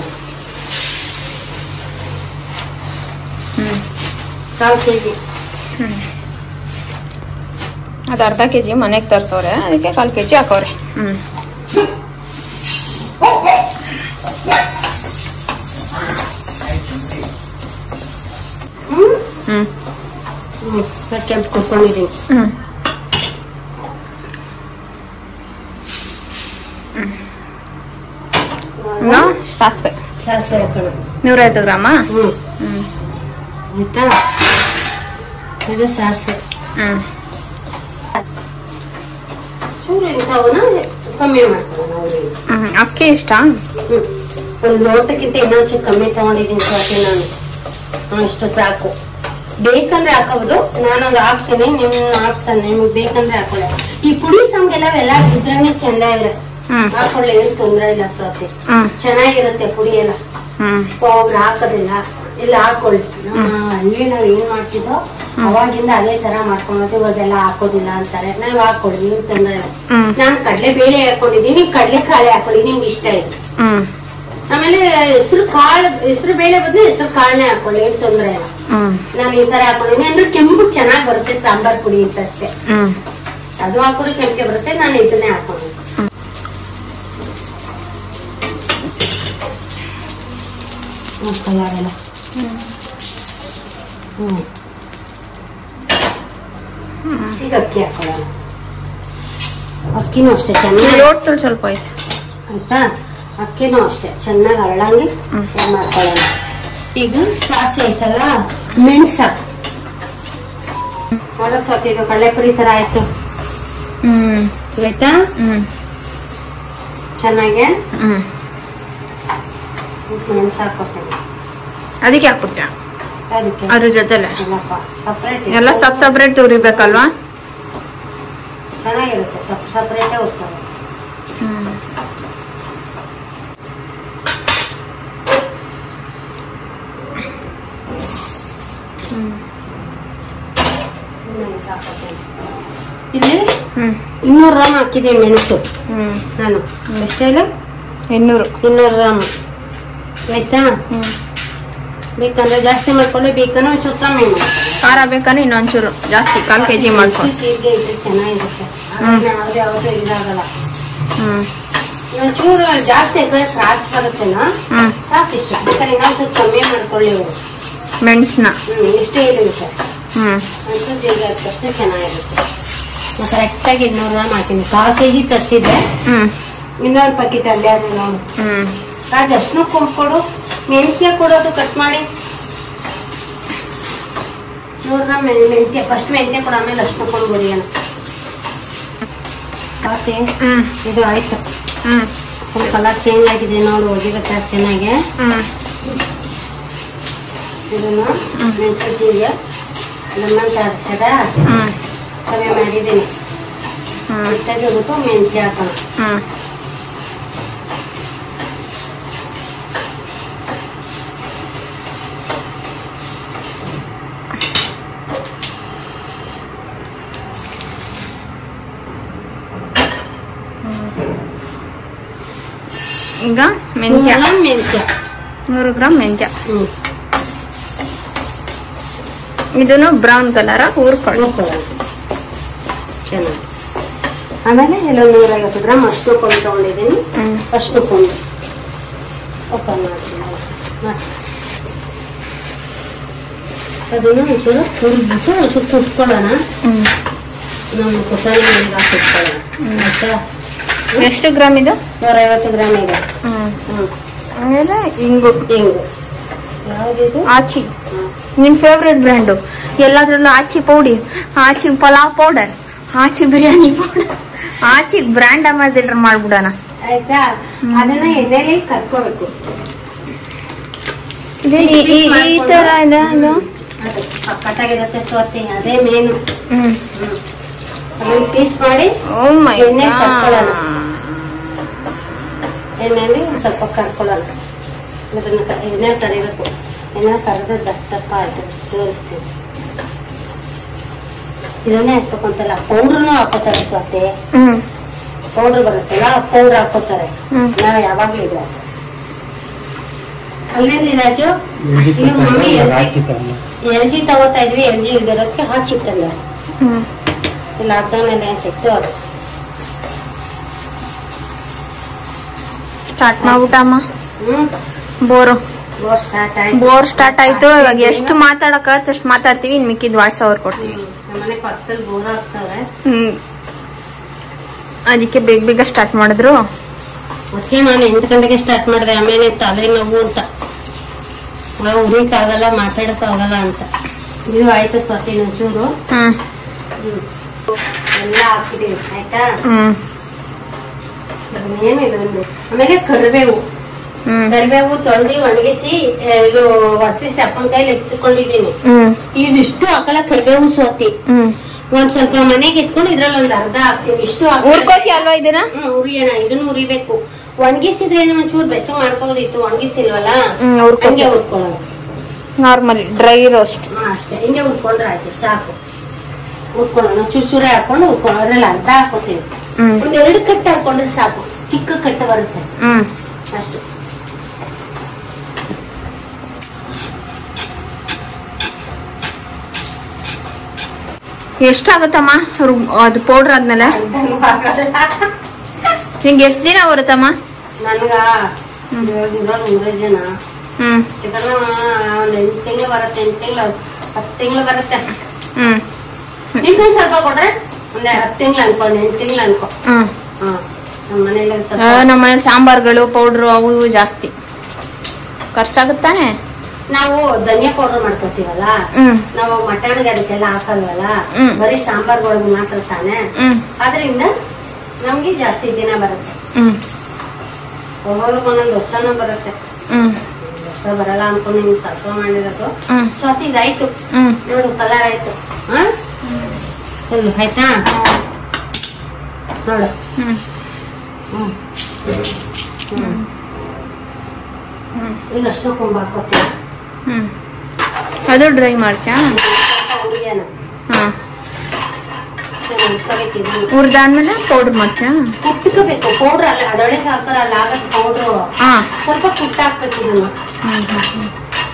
ಹ್ಮ್ ಕಾಲು ಕೆ ಜಿ ಹ್ಮ್ ಅದು ಅರ್ಧ ಕೆ ಜಿ ಮನೆಗೆ ತರ್ಸೋರೆ ಅದಕ್ಕೆ ಕಾಲು ಕೆ ಜಿ ಹಾಕೋರೆ ಹ್ಮ್ ಹ್ಮ್ ಹ್ಮ್ ಹ್ಮ್ ಕೆಂಪು ಕುತ್ಕೊಂಡಿದ್ದೀನಿ ಹ್ಮ್ ಇನ್ನು ಸಾಸಿವೆ ಸಾಸಿವೆ ಹಾಕೋಣ ನೂರೈವತ್ತು ಗ್ರಾಮ ಹ್ಮ್ ಹ್ಮ್ ಆಯ್ತಾ ಇದು ಸಾಸಿವೆ ಹ್ಮ್ ಚೂರು ಇಂಥವನ್ನ ಕಮ್ಮಿ ಮಾಡ್ಕೊಳ್ಳೋಣ ಅವ್ರಿಗೆ ಹ್ಮ್ ಅಕ್ಕಿ ಇಷ್ಟ ಹ್ಮ್. ಒಂದು ಲೋಟಕ್ಕಿಂತ ಇನ್ನೊಂಚು ಕಮ್ಮಿ ತಗೊಂಡಿದ್ದೀನಿ ಸ್ವಾತಿ ನಾನು ಹ್ಮ್, ಇಷ್ಟು ಸಾಕು ಬೇಕಂದ್ರೆ ಹಾಕೋಬಹುದು ನಾನೊಂದು ಹಾಕ್ತೀನಿ ನಿಮ್ ಆಪ್ಷನ್ ನಿಮ್ಗೆ ಬೇಕಂದ್ರೆ ಹಾಕೊಳ್ಳಿ ಈ ಪುಡಿ ಸಂಗೆಲ್ಲ ಎಲ್ಲ ಇದ್ರೇನೆ ಚಂದ ಇರ ಹ್ಮ್ ಹಾಕೊಳ್ಳಿ ಏನು ತೊಂದ್ರೆ ಇಲ್ಲ ಸ್ವಾತಿ ಹ್ಮ್ ಚೆನ್ನಾಗಿರುತ್ತೆ ಪುಡಿ ಎಲ್ಲ ಹ್ಮ್ ಅವ್ರು ಹಾಕೋದಿಲ್ಲ ಇಲ್ಲ ಹಾಕೊಳ್ಳಿ ನಮ್ಮ ಹಳ್ಳಿ ನಾವ್ ಏನ್ ಮಾಡ್ತಿದ್ದೋ ಅವಾಗಿಂದ ಅದೇ ತರ ಮಾಡ್ಕೊಂಡು ಇವಾಗೆಲ್ಲ ಹಾಕೋದಿಲ್ಲ ಅಂತಾರೆ ನಾವ್ ಹಾಕೊಳ್ಳಿ ನೀವು ತೊಂದ್ರೆ ಇಲ್ಲ ಹ್ಮ್ ನಾನು ಕಡಲೆ ಬೇಳೆ ಹಾಕೊಂಡಿದ್ದೀನಿ ಕಡಲೆ ಕಾಳೆ ಹಾಕೊಳ್ಳಿ ನಿಮ್ಗೆ ಇಷ್ಟ ಇದೆ ಹ್ಮ್ ಆಮೇಲೆ ಹೆಸರು ಕಾಳು ಹೆಸರು ಬೇಳೆ ಬದಲು ಹೆಸರು ಕಾಳನ್ನೇ ಹಾಕೊಳ್ಳಿ ಏನ್ ತೊಂದ್ರೆ ಇಲ್ಲ ಹ್ಮ್ ನಾನು ಈ ತರ ಹಾಕೊಂಡಿನಿ ಅಂದ್ರೆ ಕೆಂಪು ಚೆನ್ನಾಗಿ ಬರುತ್ತೆ ಸಾಂಬಾರ್ ಪುಡಿ ಅಂತ ಅಷ್ಟೇ ಹ್ಮ್ ಅದು ಹಾಕಿದ್ರೆ ಕೆಂಪಿಗೆ ಬರುತ್ತೆ ನಾನು ಇದನ್ನೇ ಹಾಕೊಂಡಿದ್ದೀನಿ ಕಲರೆಲ್ಲ ಹ್ಞೂ ಈಗ ಅಕ್ಕಿ ಹಾಕೊಳ್ಳೋಣ ಅಕ್ಕಿನೂ ಅಷ್ಟೇ ಚೆನ್ನಾಗಿ ಲೋಟ್ ಸ್ವಲ್ಪ ಐತೆ ಆಯ್ತಾ ಅಕ್ಕಿನೂ ಅಷ್ಟೇ ಚೆನ್ನಾಗಿ ಅರಳಂಗೆ ಹ್ಮ್. ಇದ್ ಮಾಡ್ಕೊಳ್ಳೋಣ ಈಗ ಸಾಸಿವೆ ಐತಲ್ಲ ಮೆಣಸು ಹಾಕು ನೋಡೋ ಸ್ವಲ್ಪ ಇದು ಕಡಲೆಪುರಿ ಥರ ಆಯ್ತು ಹ್ಮ್ ಆಯ್ತಾ ಹ್ಮ್ ಚೆನ್ನಾಗೆ ಹ್ಮ್ ಮೆಣಸು ಹಾಕೋತೀನಿ ಅದಕ್ಕೆ ಹಾಕ್ಬಿಡ್ತೀಯ ಅದಕ್ಕೆ ಅದ್ರ ಜೊತೆಲೆ ಇಲ್ಲಪ್ಪ ಸಪ್ರೇಟ್ ಎಲ್ಲ ಸಪ್ ಸಪ್ರೇಟ್ ಉರಿಬೇಕಲ್ವಾ ಚೆನ್ನಾಗಿರುತ್ತೆ ಸಪ್ ಸಪ್ರೇಟೇ ಉತ್ತಾರೆ ಹ್ಮ್ ಮೆಣಸು ಹಾಕೋತೀನಿ ಇಲ್ಲಿ ಹ್ಮ್ ಇನ್ನೂರು ಗ್ರಾಮ್ ಹಾಕಿದೆ ಮೆಣಸು ಹ್ಮ್ ನಾನು ಎಷ್ಟು ಹೇಳು ಇನ್ನೂರು ಇನ್ನೂರು ಗ್ರಾಮ್ ಆಯ್ತಾ ಹ್ಮ್ ಬೇಕಂದ್ರೆ ಜಾಸ್ತಿ ಮಾಡ್ಕೊಳ್ಳಿ ಬೇಕಂದ್ರೆ ಒಂಚೂರು ಕಮ್ಮಿ ಮಾಡ್ಕೊಳ್ಳಿ ಖಾರ ಬೇಕಾದ್ರೆ ಇನ್ನೊಂಚೂರು ಜಾಸ್ತಿ ಕಾಲ್ ಕೆ ಜಿ ಮಾಡ್ಕೊಂಡು ಸೀರಿಗೆ ಇದ್ರೆ ಚೆನ್ನಾಗಿರುತ್ತೆ ಹ್ಮ್. ಯಾವ್ದು ಯಾವುದು ಇದಾಗಲ್ಲ ಹ್ಮ್ ಒಂಚೂರು ಜಾಸ್ತಿ ಇದ್ರೆ ಸ್ಕ್ರಾಚ್ ಬರುತ್ತೆನಾ ಹ್ಮ್ ಸಾಕಿಷ್ಟು ಬೇಕಾದ್ರೆ ಇನ್ನೊಂಚೂರು ಕಮ್ಮಿ ಮಾಡ್ಕೊಳ್ಳಿ ಅವರು ಮೆಣಸನ್ನ ಹ್ಮ್ ಎಷ್ಟೇ ಇರುತ್ತೆ ಹ್ಮ್ ಒಂಚೂರು ಜೀರಿಗೆ ಹಾಕಷ್ಟೇ ಚೆನ್ನಾಗಿರುತ್ತೆ ಕರೆಕ್ಟಾಗಿ ಇನ್ನೂರು ಗ್ರಾಮ್ ಹಾಕಿನಿ ಕಾಲು ಕೆ ಜಿ ತರಿಸಿದೆ ಹ್ಮ್ ಇನ್ನೊಂದು ಪ್ಯಾಕೆಟ್ ಅಲ್ಲೇ ಅದು ನೋಡು ಹ್ಮ್ ರಾಜ್ ಅಷ್ಟು ಕೊಂಡ್ಕೊಡು ಮೆಂತ್ಯ ಕೊಡೋದು ಕಟ್ ಮಾಡಿ ನೂರು ಗ್ರಾಮ್ ಮೆಣ್- ಮೆಂತ್ಯ ಫಸ್ಟ್ ಮೆಂತ್ಯ ಕೊಡು ಆಮೇಲೆ ಅಷ್ಟು ಕೊಡ್ಬೋದು ಏನು ಕಾಫಿ ಹ್ಮ್ ಇದು ಆಯ್ತು ಹ್ಮ್ ಸ್ವಲ್ಪ ಕಲರ್ ಚೇಂಜ್ ಆಗಿದೆ ನೋಡು ಒದಿಗುತ್ತೆ ಚೆನ್ನಾಗಿ ಹ್ಮ್ ಇದನ್ನು ಮೆಣಸು ಜೀರಿಗೆ ಲೆಮನ್ ತರ್ತದ ಹ್ಮ್ ಕಮ್ಮಿ ಮಾಡಿದ್ದೀನಿ ಹ್ಮ್ ತೆಗೆದ್ಬಿಟ್ಟು ಮೆಂತ್ಯ ಹಾಕೋಣ ಹ್ಮ್ ಈಗ ಮೆಂತ್ಯ ನೂರು ಗ್ರಾಮ್ ಮೆಂತ್ಯ ನೂರು ಗ್ರಾಮ್ ಮೆಂತ್ಯ ಹ್ಞೂ ಇದನ್ನು ಬ್ರೌನ್ ಕಲರ್ ಹುರ್ಕೊಳ್ಳಿ ನೋಡ್ಕೊಳ್ಳೋಣ ಚೆನ್ನಾಗಿ ಆಮೇಲೆ ಎಲ್ಲ ನೂರೈವತ್ತು ಗ್ರಾಮ್ ಅಷ್ಟು ಕೊಂಡು ತಗೊಂಡಿದ್ದೀನಿ ಹ್ಮ್ ಅಷ್ಟು ಕೊಂಡು ಓಪನ್ ಮಾಡ್ತೀನಿ ಮಾಡಿ. ಅದನ್ನು ಒಂಚೂರು ಹುರಿದ್ಬಿಟ್ಟು ಒಂಚೂರು ಕುಟ್ಕೊಳ್ಳೋಣ ಹ್ಮ್ ನಮ್ಮ ಕೊತ್ತಂಬರಿ ನೀರಿಗೆ ಹಾಕಿ ಕುಟ್ಕೊಳ್ಳೋಣ ಆಯ್ತಾ ಎಷ್ಟು ಗ್ರಾಮ್ ಇದು ನೂರೈವತ್ತು ಗ್ರಾಮ್ ಇದೆ ಹ್ಮ್ ಹ್ಞೂ ಆಮೇಲೆ ಇಂಗು ಹಿಂಗು ಯಾವುದಿದು ಆಚಿ ನಿನ್ ಫೇವ್ರೆಟ್ ಬ್ರ್ಯಾಂಡು ಎಲ್ಲದ್ರಲ್ಲೂ Aachi powder Aachi pulao powder Aachi biryani powder Aachi brand ambassador ಮಾಡ್ಬಿಡೋಣ ಆಯ್ತಾ ಅದನ್ನ ಎಣ್ಣೆಲಿ ಕರ್ಕೋಬೇಕು ಇದು ಈ- ಈ- ಈ ತರ ಇದೆ ಇದು ಅದೇ ಸಕ್ಕತ್ತಾಗಿರುತ್ತೆ ಸ್ವಾತಿ ಅದೇ ಮೇನು ಹ್ಮ್ ಅದನ್ನ ಪೀಸ್ ಮಾಡಿ ಓ ಮೈ ಎಣ್ಣೆ ಕರ್ಕೊಳ್ಳೋಣ. ಎಣ್ಣೆಲಿ ಸ್ವಲ್ಪ ಕರ್ಕೊಳ್ಳೋಣ ಅದನ್ನ ಕ- ಎಣ್ಣೆ ತಡಿಬೇಕು ಎಣ್ಣೆ ಕರೆದು ದಪ್ಪ ದಪ್ಪ ಆಯ್ತು ತೋರಿಸ್ತೀನಿ ಇದನ್ನೇ ಹಾಕ್ಬೇಕಂತಲ್ಲ ಪೌಡ್ರನ್ನು ಹಾಕೋತಾರೆ ಸ್ವಾತಿ ಹ್ಮ್ ಪೌಡ್ರ್ ಬರುತ್ತಲ್ಲ ಪೌಡ್ರ್ ಹಾಕೋತಾರೆ ಹ್ಮ್. ನಾವು ಯಾವಾಗಲೂ ಇಲ್ಲ ಅಲ್ವೇನ್ರಿ ರಾಜು ಈಗ ಮಮ್ಮಿ ಎಲ್ ಜಿ ತಗೋತಾ ಇದ್ವಿ ಎಲ್ ಜಿ ಇಲ್ದಿರೋದಕ್ಕೆ ಹಾಕಿತ್ತಲ್ಲ ಹ್ಮ್ ಲಾಕ್ಡೌನ್ ಎಲ್ಲ ಸಿಕ್ತು ಅದು ಸ್ಟಾರ್ಟ್ ಮಾಡ್ಬಿಟ್ಟಮ್ಮ ಹ್ಮ್ ಬೋರು ಬೋರ್ ಸ್ಟಾರ್ಟ್ ಆಯ್ತು ಬೋರ್ ಸ್ಟಾರ್ಟ್ ಆಯ್ತು ಇವಾಗ ಎಷ್ಟು ಮಾತಾಡಕ ಅಷ್ಟು ಮಾತಾಡ್ತೀವಿ ಇನ್ ಮಿಕ್ಕಿದ್ ವಾಯ್ಸ್ ಅವ್ರು ಕೊಡ್ತೀವಿ ನಮ್ಮನೆ ಪಕ್ಕದಲ್ಲಿ ಬೋರ್ ಆಗ್ತವೆ ಹ್ಮ್ ಅದಕ್ಕೆ ಬೇಗ ಬೇಗ ಸ್ಟಾರ್ಟ್ ಮಾಡಿದ್ರು ಅದಕ್ಕೆ ನಾನು ಎಂಟು ಗಂಟೆಗೆ ಸ್ಟಾರ್ಟ್ ಮಾಡಿದೆ ಆಮೇಲೆ ತಲೆನೋವು ಅಂತ ನಾವು ಉರಿಯಕ್ಕಾಗಲ್ಲ ಮಾತಾಡಕ್ಕಾಗಲ್ಲ ಅಂತ ಇದು ಆಯ್ತು ಸ್ವತಿ ಒಂಚೂರು ಹ್ಮ್ ಹ್ಮ್. ಎಲ್ಲ ಹಾಕಿದೀವಿ ಆಯ್ತಾ ಹ್ಮ್ ಏನಿದೆ ಒಂದು ಆಮೇಲೆ ಕರಿಬೇವು ಹ್ಮ್ ಕರಿಬೇವು ತೊಳೆದು ಒಣಗಿಸಿ ಆ, ಇದು ಒಸಿಸಿ ಅಪ್ಪನ ಕೈಲಿ ಎತ್ಸಿಕೊಂಡಿದ್ದೀನಿ ಹ್ಮ್ ಇದಿಷ್ಟು ಹಾಕಲ್ಲ ಕರಿಬೇವು ಸ್ವಾತಿ ಹ್ಮ್ ಒಂದ್ ಸ್ವಲ್ಪ ಮನೆಗೆ ಎತ್ಕೊಂಡು ಇದ್ರಲ್ಲಿ ಒಂದ್ ಅರ್ಧ ಹಾಕ್ತೀನಿ ಇಷ್ಟು ಹಾಕ್ತೀನಿ. ಉರ್ಕೋತಿ ಅಲ್ವಾ ಇದನ್ನ ಹ್ಮ್ ಉರಿಯೋಣ ಇದನ್ನು ಉರಿಬೇಕು ಒಣಗಿಸಿದ್ರೆ ಏನೋ ಒಂಚೂರು ಬೆಚ್ಚ ಮಾಡ್ಕೋದಿತ್ತು ಒಣಗಿಸಿಲ್ವಲ್ಲ ಹ್ಮ್, ಹುರ್ಕೊ. ಹಂಗೆ ಹುರ್ಕೊಳ್ಳೋದು ನಾರ್ಮಲಿ ಡ್ರೈ ರೋಸ್ಟ್ ಹಾ ಅಷ್ಟೇ ಹಿಂಗೆ ಹುರ್ಕೊಂಡ್ರೆ ಆಯ್ತು ಸಾಕು ಹುರ್ಕೊಳ್ಳೋಣ ಚೂರ್ ಚೂರೇ ಹಾಕೊಂಡು ಹುರ್ಕೊಳ್ಳೋ ಅದ್ರಲ್ಲಿ ಅರ್ಧ ಹಾಕೋತೀವಿ ಹ್ಮ್ ಒಂದ್ ಎರಡು ಕಟ್ಟು ಹಾಕೊಂಡ್ರೆ ಸಾಕು ಚಿಕ್ಕ ಕಟ್ಟು ಬರುತ್ತೆ ಹ್ಮ್ ಅಷ್ಟು ಎಷ್ಟಾಗುತ್ತಮ್ಮ ರು- ಅದು ಪೌಡರ್ ಆದ್ಮೇಲೆ ನಿಂಗೆ ಎಷ್ಟು ದಿನ ಬರುತ್ತಮ್ಮ ನನಗ ಇವಾಗ ಇರೋರು ಮೂರೇ ಜನ ಹ್ಮ್ ಹ್ಮ್ ಚಿಕನ್ ಒಂದ್ ಎಂಟು ತಿಂಗಳು ಬರುತ್ತೆ ಎಂಟು ತಿಂಗಳು ಹತ್ತು ತಿಂಗಳು ಬರುತ್ತೆ ಹ್ಮ್ ನೀವು ಸ್ವಲ್ಪ ಕೊಟ್ರೆ ಒಂದ್ ಹತ್ತು ತಿಂಗಳು ಅನ್ಕೊ ಒಂದ್ ಎಂಟು ತಿಂಗಳು ಅನ್ಕೊ ಹ್ಮ್ ಹಾ ನಮ್ಮ ಮನೇಲಿ ಒಂದ್ ಆ, ಸ್ವಲ್ಪ ನಮ್ಮ ಮನೇಲಿ ಸಾಂಬಾರ್ಗಳು ಪೌಡ್ರು ಅವು ಇವು ಜಾಸ್ತಿ ಖರ್ಚಾಗುತ್ತಾನೆ ನಾವು ಧನಿಯಾ ಪೌಡರ್ ಮಾಡ್ಕೊತೀವಲ್ಲ ಹ್ಮ್ ನಾವು ಮಟನ್ಗೆ ಅದಕ್ಕೆಲ್ಲ ಹಾಕಲ್ವಲ್ಲ ಹ್ಮ್. ಬರೀ ಸಾಂಬಾರ್ಗಳಿಗೆ ಮಾತ್ರ ತಾನೆ ಹ್ಮ್ ಅದರಿಂದ ನಮ್ಗೆ ಜಾಸ್ತಿ ದಿನ ಬರುತ್ತೆ ಹ್ಮ್ ಒಬ್ಬೊಬ್ರಿಗೆ ಒಂದೊಂದು ವರ್ಷನೂ ಬರುತ್ತೆ ಹ್ಮ್ ವರ್ಷ ಬರಲ್ಲ ಅನ್ಕೊಂಡು ನಿಮ್ಗೆ ಕೆಲಸ ಮಾಡಿರೋದು ಹ್ಮ್ ಸೊ ಅದು ಇದಾಯ್ತು ಹ್ಮ್ ನೋಡು ಕಲರ್ ಆಯ್ತು ಹಾ ಹೇಳು ಆಯ್ತಾ ನೋಡು ಹ್ಮ್ ಹ್ಮ್ ಹ್ಮ್ ಈಗ ಅಷ್ಟು ಕೊಂಬ ಹಾಕೋತೀವಿ ಹ್ಮ್ ಅದು ಡ್ರೈ ಮಾಡ್ಚಾ ಹುರಿಯೋಣ ಹಾಂ ಉಟ್ಕೋಬೇಕಿದ್ರು ಹುರಿದಾದ್ಮೇಲೆ ಪೌಡ್ರ್ ಮಾಡ್ಚಾ ಕುಟ್ಕೋಬೇಕು ಪೌಡ್ರ್ ಅಲ್ಲ ಅದೊಳಗೆ ಹಾಕೋರ ಅಲ್ಲ ಆಗತ್ತೆ ಪೌಡ್ರು ಹಾಂ ಸ್ವಲ್ಪ ಕುಟ್ಟಾಕ್ಬೇಕು ಇದನ್ನು ಹ್ಮ್ ಹ್ಮ್ ಹ್ಮ್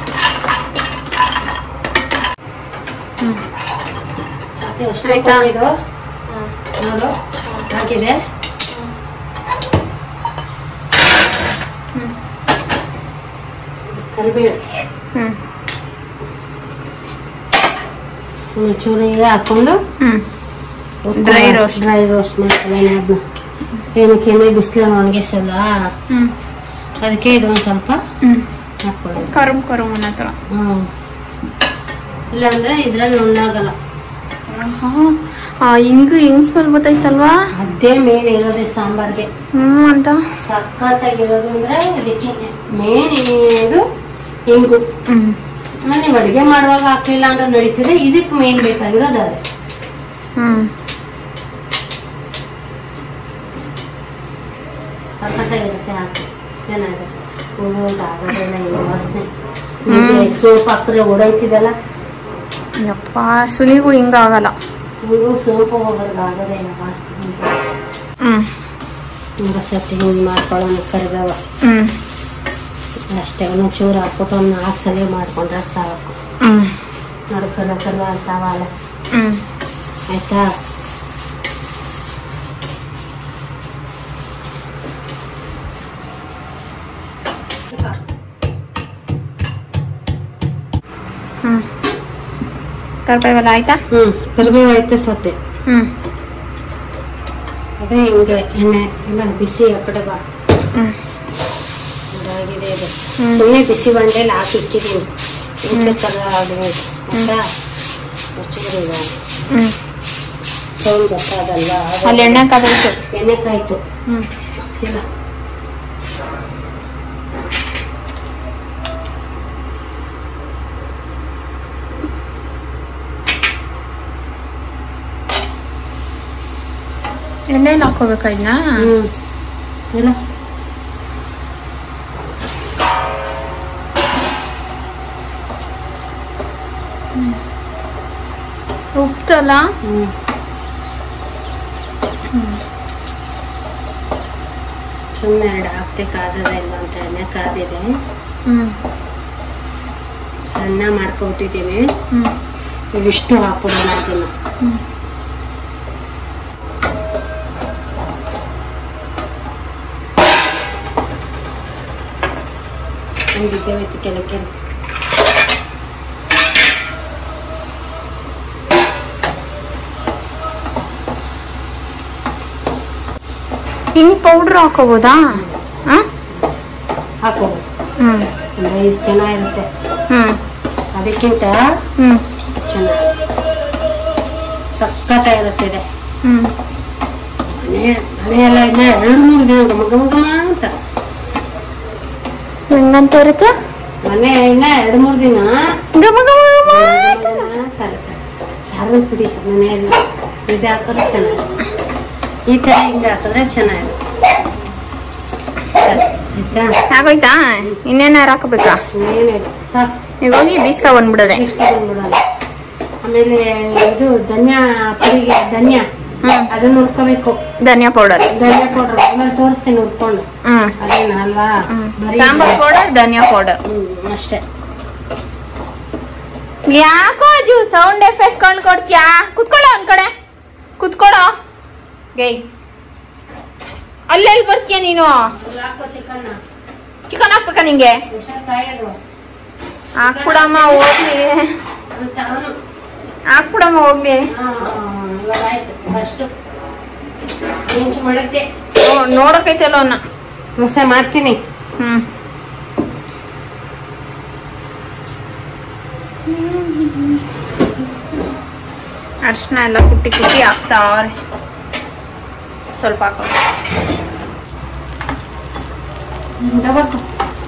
ಹ್ಮ್ ಮತ್ತೆ ಅಷ್ಟು ಆಯ್ತಾ? ಇದು ನೋಡು ಹಾಕಿದೆ ಕರಿಬೇವು ಹ್ಮ್ ಚೂರಿ ಹಾಕೊಂಡು ಹ್ಮ್ Dry roast. ಡ್ರೈ ರೋಸ್ಟ್ ಮಾಡ್ಕೊಳ್ಳೋಣ ಅದನ್ನ ಏನಕ್ಕೆ ಎಣ್ಣೆ ಬಿಸಿಲನ್ನು ಒಣಗಿಸಲ್ಲ ಹ್ಮ್ ಅದಕ್ಕೆ ಇದೊಂದು ಸ್ವಲ್ಪ ಹ್ಮ್ ಹಾಕೊಳ್ಳೋದು ಕರುಮ್ ಕರುಮ್ ಅನ್ನೋ ಥರ ಹ್ಮ್ ಇಲ್ಲಾಂದ್ರೆ ಇದ್ರಲ್ಲಿ ನುಣ್ಣಾಗಲ್ಲ ಆ ಹಿಂಗ್ ಹಿಂಗ್ ಸ್ಮೆಲ್ ಗೊತ್ತಾಯ್ತಲ್ವಾ ಅದೇ ಮೇನ್ ಇರೋದೇ ಸಾಂಬಾರ್ಗೆ ಹ್ಮ್ ಅಂತ ಸಖತ್ತಾಗಿರೋದು ಅಂದ್ರೆ ಅದಕ್ಕೆ ಮೇನ್ ಇದು ಹಿಂಗು ಹ್ಮ್ ಆಮೇಲೆ ನೀವು ಅಡುಗೆ ಮಾಡುವಾಗ ಹಾಕ್ಲಿಲ್ಲ ಅಂದ್ರೆ ನಡೀತದೆ ಇದಕ್ಕೆ ಮೇನ್ ಬೇಕಾಗಿರೋದು ಅದೇ ಹ್ಮ್ ಸಖತ್ತಾಗಿರುತ್ತೆ ಹಾಕಿ ಚೆನ್ನಾಗಿರುತ್ತೆ ಹೋಗೋದು ಆಗೋದಿಲ್ಲ ಏನು ವಾಸನೆ ಹ್ಮ್. ಸೋಪ್ ಹಾಕಿದ್ರೆ ಓಡೈತಿದಲ್ಲ ಯಪ್ಪ ಸುನಿಗೂ ಹಿಂಗ ಆಗಲ್ಲ ನೀವು ಸೋಪ್ ಹೋಗೋದು ಆಗೋದೇ ಇಲ್ಲ ವಾಸನೆ ಹ್ಮ್ ತುಂಬ ಸರ್ತಿ ಹಿಂಗೆ ಮಾಡ್ಕೊಳ್ಳೋಣ ಕರಿಬೇವ ಹ್ಮ್ ಅಷ್ಟೇ ಒಂದು ಚೂರು ಹಾಕ್ಬಿಟ್ಟು ಒಂದು ನಾಲ್ಕು ಸಲ ಮಾಡ್ಕೊಂಡ್ರೆ ಸಾಕು ಹ್ಮ್ ನೋಡಿ ಕಲ್ಲ ಕಲ್ಲ ಅಂತಾವಲ್ಲ ಹ್ಮ್ ಆಯ್ತಾ ಹ್ಮ್ ಕರ್ಬೇವೆಲ್ಲ ಆಯ್ತಾ ಹ್ಞೂ ಕರಿಬೇವು ಆಯ್ತು ಸತ್ತೆ ಹ್ಮ್ ಅದೇ ಹಿಂಗೆ ಎಣ್ಣೆ ಎಲ್ಲ ಬಿಸಿ ಆ ಕಡೆ ಬಾ ಹ್ಮ್ ಆಗಿದೆ ಇದು ಹ್ಮ್. ಸುಮ್ಮನೆ ಬಿಸಿ ಬಂಡೆಯಲ್ಲಿ ಹಾಕಿ ಇಕ್ಕಿದೀನಿ ಮುಂಚೆ ಥರ ಆಗಬೇಕು ಆಯ್ತಾ ಮುಚ್ಚಿದ್ರೆ ಇದು ಹ್ಮ್ ಸೌಂಡ್ ಗೊತ್ತಾಗಲ್ಲ ಅಲ್ಲಿ ಎಣ್ಣೆ ಕಾಬೇಕು ಎಣ್ಣೆ ಕಾಯ್ತು ಹ್ಮ್ ಇಲ್ಲ ಎಣ್ಣೆಲಿ ಹಾಕೋಬೇಕಾ ಇದನ್ನ ಹ್ಞೂ ಇಲ್ಲ ಉಪ್ತಲ್ಲ ಹ್ಞೂ ಸುಮ್ಮನೆ ಎರಡು ಹಾಕ್ತೆ ಕಾದದ ಇಲ್ಲ ಅಂತ ಎಣ್ಣೆ ಕಾದಿದೆ ಹ್ಮ್ ಸಣ್ಣ ಮಾಡ್ಕೊಬಿಟ್ಟಿದ್ದೀನಿ ಹ್ಮ್ ಇದಿಷ್ಟು ಹಾಕ್ಬಿಡೋಣ ಅದನ್ನು ಹ್ಮ್ ಹಂಗಿದ್ದೆ ಹೋಯ್ತು ಕೆಲಕ್ಕೆ ಹಿಂಗ್ ಪೌಡ್ರ್ ಹಾಕೋಬೋದಾ ಹಾ ಹಾಕೋದು ಹ್ಮ್ ಅಂದರೆ ಇದು ಚೆನ್ನಾಗಿರುತ್ತೆ ಹ್ಮ್ ಅದಕ್ಕಿಂತ ಹ್ಮ್ ಚೆನ್ನಾಗಿ ಸಖತ್ತಾಗಿರುತ್ತೆ ಇದೆ ಹ್ಮ್ ಮನೆ ಮನೆಯೆಲ್ಲ ಇನ್ನ ಎರಡು ಮೂರು ದಿನ ಘಮ ಘಮ ಘಮ ಅಂತ ಹೆಂಗಂತ ಇರುತ್ತೆ ಮನೆ ಇನ್ನ ಎರಡು ಮೂರು ದಿನ ಗಮ ಗಮ ಗಮ. ಸಾರು ಪುಡಿ ಮನೆಯಲ್ಲಿ ಇದು ಹಾಕಿದ್ರೆ ಚೆನ್ನಾಗಿ ಈ ಥರ ಹಿಂಗೆ ಹಾಕಿದ್ರೆ ಚೆನ್ನಾಗಿ ಆಯ್ತಾ ಆಗೋಯ್ತಾ ಇನ್ನೇನಾರು ಹಾಕೋಬೇಕಾ ಏನಿಲ್ಲ ಸಾಕು ಈಗ ಹೋಗಿ ಬೀಸ್ಕ ಬಂದ್ಬಿಡೋದೆ ಇಸ್ಕೊಂಡ್ಬಿಡೋಣ ಆಮೇಲೆ ಇದು ಧನ್ಯಾ ಪುಡಿಗೆ ಧನ್ಯಾ ಹ್ಮ್ ಅದನ್ನ ಹುರ್ಕೋಬೇಕು ಧನಿಯಾ ಪೌಡರ್ ಧನ್ಯಾ ಪೌಡರ್ ಆಮೇಲೆ ತೋರಿಸ್ತೀನಿ ಹುರ್ಕೊಂಡು ಹ್ಮ್ ಅದೇನ ಅಲ್ವಾ ಹ್ಮ್ ಬರೀ ಸಾಂಬಾರ್ ಪೌಡರ್ ಧನಿಯಾ ಪೌಡರ್ ಹ್ಮ್ ಅಷ್ಟೇ ಯಾಕೋ ಅಜ್ಜು ಸೌಂಡ್ ಎಫೆಕ್ಟ್ ಕೊಂಡು ಕೊಡ್ತೀಯಾ ಕುತ್ಕೊಳ್ಳೋ ಒಂದ್ ಕಡೆ ಕುತ್ಕೊಳ್ಳೋ ಗೈ ಅಲ್ಲೆಲ್ಲಿ ಬರ್ತೀಯ ನೀನು ಹಾಕೋ ಚಿಕನ್ ಚಿಕನ್ ಹಾಕ್ಬೇಕಾ ನಿಂಗೆ ಕಾಯೋದು ಹಾಕ್ಬಿಡಮ್ಮ ಹೋಗ್ಲಿ ಅಂತ ಅವನು ಹಾಕ್ಬಿಡಮ್ಮ ಹೋಗ್ಲಿ ಇವಾಗ ಆಯ್ತು ಫಸ್ಟ್ ಹೆಂಚು ಮಾಡಕ್ಕೆ ನೋ- ನೋಡಕೈತಲ್ಲ ಅವನ್ನ ಮೋಸ ಮಾಡ್ತೀನಿ ಹ್ಮ್ ಅರ್ಶಿನ ಎಲ್ಲ ಕುಟ್ಟಿ ಕುಟ್ಟಿ ಹಾಕ್ತಾವ್ರೆ ಸ್ವಲ್ಪ ಹಾಕೋ ತಗೋತು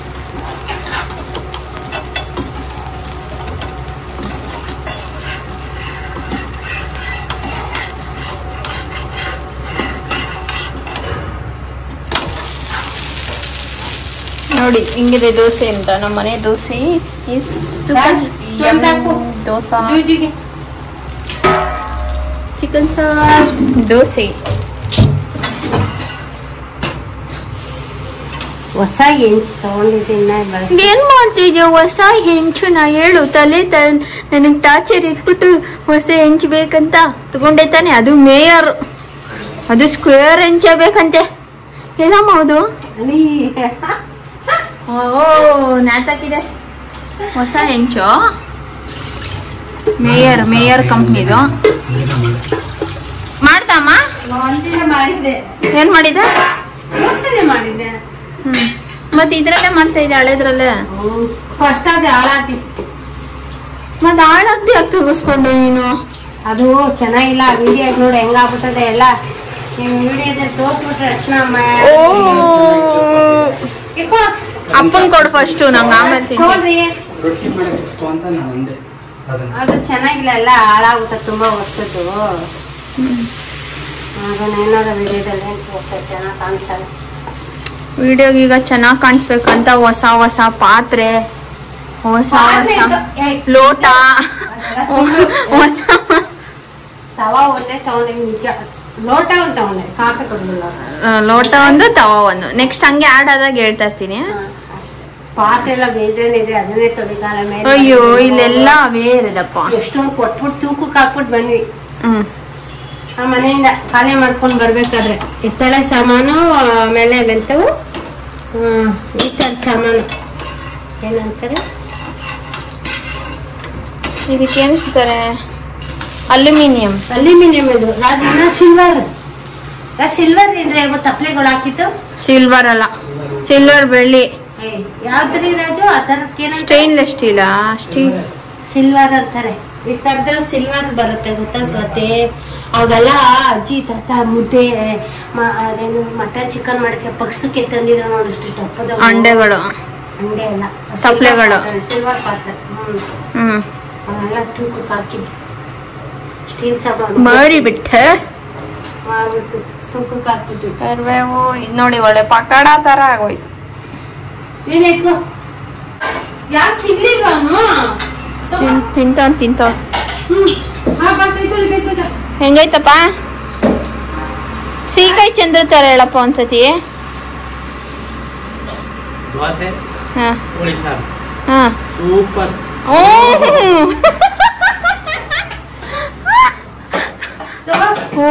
ನೋಡಿ ಹಿಂಗಿದೆ ದೋಸೆ ಅಂತ ನಮ್ಮ ಮನೆ dosa is super Raj, yummy ಸ್ವಲ್ಪ ಹಾಕು. ದೋಸೆ ಡ್ಯೂಟಿಗೆ ಚಿಕನ್ ಸಾರ್ ದೋಸೆ ಹೊಸ ಹೆಂಚು ತಗೊಂಡಿದ್ದೀನಿ ಬಳಸಿ ಏನ್ ಮಾಡ್ತಿದ್ಯಾ ಹೊಸ ಹೆಂಚು ನಾ ಹೇಳು ತಲೆ ತ ನನಗ್ ಟಾರ್ಚರ್ ಇಟ್ಬಿಟ್ಟು ಹೊಸ ಹೆಂಚು ಬೇಕಂತ ತಗೊಂಡೆ ತಾನೆ ಅದು ಮೇಯರ್ ಅದು ಸ್ಕ್ವೇರ್ ಹೆಂಚ ಬೇಕಂತೆ ಏನಮ್ಮ ಅದು ಅಲ್ಲಿ ಓ ನಾತಕ್ಕಿದೆ ಹೊಸ ಹೆಂಚು ಮೇಯರ್ ಮೇಯರ್ ಕಂಪ್ನಿದು ಮಾಡ್ದಮ್ಮ ಒಂದಿನ ಮಾಡಿದ್ದೆ ಏನ್ ಮಾಡಿದೆ ಯೋಚನೆ ಮಾಡಿದ್ದೆ ಹ್ಮ್ ಮತ್ತೆ ಇದ್ರಲ್ಲೇ ಮಾಡ್ತಾ ಇದ್ದೆ ಹಳೆದ್ರಲ್ಲೇ ಫಸ್ಟ್ ಅದು ಹಾಳಾತಿ ಮತ್ತೆ ಹಾಳಾಗ್ತಿ ಯಾಕೆ ತೆಗಿಸ್ಕೊಂಡೆ ನೀನು ಅದು ಚೆನ್ನಾಗಿಲ್ಲ ವಿಡಿಯೋ ನೋಡಿ ಹೆಂಗಾಗ್ಬಿಟ್ಟದೆ ಎಲ್ಲ ನಿಮ್ ವಿಡಿಯೋದಲ್ಲಿ ತೋರ್ಸ್ಬಿಟ್ರೆ ಅರ್ಶನ ಓ ಇಕ್ಕೋ. ಅಪ್ಪನ್ ಕೊಡು ಫಸ್ಟ್ ನಂಗೆ ಆಮೇಲೆ ತಿಂತೀನಿ ನೋಡ್ರಿ ರೊಟ್ಟಿ ಮಾಡಬೇಕು ಅಂತ ನಾನು ಅಂದೆ ಅದನ್ನ ಅದು ಚೆನ್ನಾಗಿಲ್ಲ ಎಲ್ಲ ಹಾಳಾಗುತ್ತೆ ತುಂಬಾ ವರ್ಷದ್ದು ಅದನ್ನ ಏನಾರ ವಿಡಿಯೋದಲ್ಲಿ ತೋರ್ಸ ಚೆನ್ನಾಗಿ ಕಾಣಿಸಲ್ಲ ವಿಡಿಯೋಗೆ ಈಗ ಚೆನ್ನಾಗಿ ಕಾಣಿಸ್ಬೇಕಂತ ಹೊಸ ಹೊಸ ಪಾತ್ರೆ ಹೊಸ ಹೊಸ ಲೋಟ ಹೊಸ ತವಾ ಒಂದೇ ತಗೊಂಡೆ ನಿಜ ಲೋಟ ಒಂದು ತಗೊಂಡೆ ಕಾಫಿ ಕೊಡ್ಲಿಲ್ಲ ಆ, ಲೋಟ ಒಂದು ತವ ಒಂದು ನೆಕ್ಸ್ಟ್ ಹಂಗೆ ಆಡ್ ಆದಾಗ ಹೇಳ್ತಾ ಇರ್ತೀನಿ ಪಾತ್ರೆ ಎಲ್ಲ ಬೇಜಾನಿದೆ ಅದನ್ನೇ ತೊಳಿಗಾಲ ಮೇಲೆ ಅಯ್ಯೋ ಇಲ್ಲೆಲ್ಲ ಅವೇ ಇರೋದಪ್ಪ ಎಷ್ಟೊಂದು ಕೊಟ್ಬಿಟ್ಟು ತೂಕಕ್ಕೆ ಹಾಕ್ಬಿಟ್ಟು ಬಂದ್ವಿ ಹ್ಮ್ ಆ ಮನೆಯಿಂದ ಖಾಲಿ ಮಾಡ್ಕೊಂಡು ಬರ್ಬೇಕಾದ್ರೆ ಹಿತ್ತಳೆ ಸಾಮಾನು ಆಮೇಲೆ ಬೆಂತವು ಈ ಥರದ ಸಾಮಾನು ಏನಂತಾರೆ ಇದಕ್ಕೆ ಏನಿಸ್ತಾರೆ ಅಲ್ಯೂಮಿನಿಯಂ ಅಲ್ಯೂಮಿನಿಯಂ ಇದು ರಾಜನ ಸಿಲ್ವರ್ ಸಿಲ್ವರ್ ಇದ್ರೆ ಇವತ್ತು ತಪ್ಲೆಗಳು ಹಾಕಿತ್ತು ಸಿಲ್ವರ್ ಅಲ್ಲ ಸಿಲ್ವರ್ ಬೆಳ್ಳಿ ಯಾವ್ದ್ರಿ ರಾಜು ಆ ಥರಕ್ಕೇನ ಸ್ಟೈನ್ಲೆಸ್ ಸ್ಟೀಲ ಸ್ಟೀಲ್ ಸಿಲ್ವರ್ ಅಂತಾರೆ ಈ ಥರದ್ರಲ್ಲಿ ಸಿಲ್ವರ್ ಬರುತ್ತೆ ಗೊತ್ತಾ ಸ್ವತೆ ಅವಾಗೆಲ್ಲ ಅಜ್ಜಿ ತಾತ ಮುದ್ದೆ ಮ- ಅದೇನು ಮಟನ್ ಚಿಕನ್ ಮಾಡಕ್ಕೆ ಪಕ್ಷಕ್ಕೆ ತಂದಿರೋ ನೋಡಿ ಇಷ್ಟು ಟಪ್ಪದ ಅಂಡೆಗಳು ಅಂಡೆ ಎಲ್ಲ ತಪ್ಲೆಗಳು. ಸಿಲ್ವರ್ ಪಾತ್ರೆ ಹ್ಮ್ ಹ್ಮ್ ಅವನ್ನೆಲ್ಲ ತೂಕಕ್ಕೆ ಹಾಕಿ ಸ್ಟೀಲ್ ಸಾಮಾನು ಮಾರಿ ಬಿಟ್ಟ ಮಾಡ್ಬಿಟ್ಟು ತೂಕಕ್ಕೆ ಹಾಕ್ಬಿಟ್ಟು ಕರ್ಬೇವು ಇದ್ ನೋಡಿ ಒಳ್ಳೆ ಪಕೋಡ ತರ ಆಗೋಯ್ತು ಏನಾಯ್ತು ಯಾಕೆ ತಿನ್ಲಿಲ್ವಾನು ತಿನ್ ತಿಂತಾವ್ ತಿಂತಾವ್ ಹ್ಮ್ ಆ ಪಾತ್ರೆ ತೊಳಿಬೇಕು ಇದು. ಹೆಂಗೈತಪ್ಪ ಸೀಕಾಯಿ ಚಂದ್ರ ತರ ಹೇಳಪ್ಪ ಒಂದ್ಸತಿ ದೋಸೆ ಹಾ ಕೋಳಿ ಸಾರು ಹಾ ಸೂಪರ್ ಓ ಓ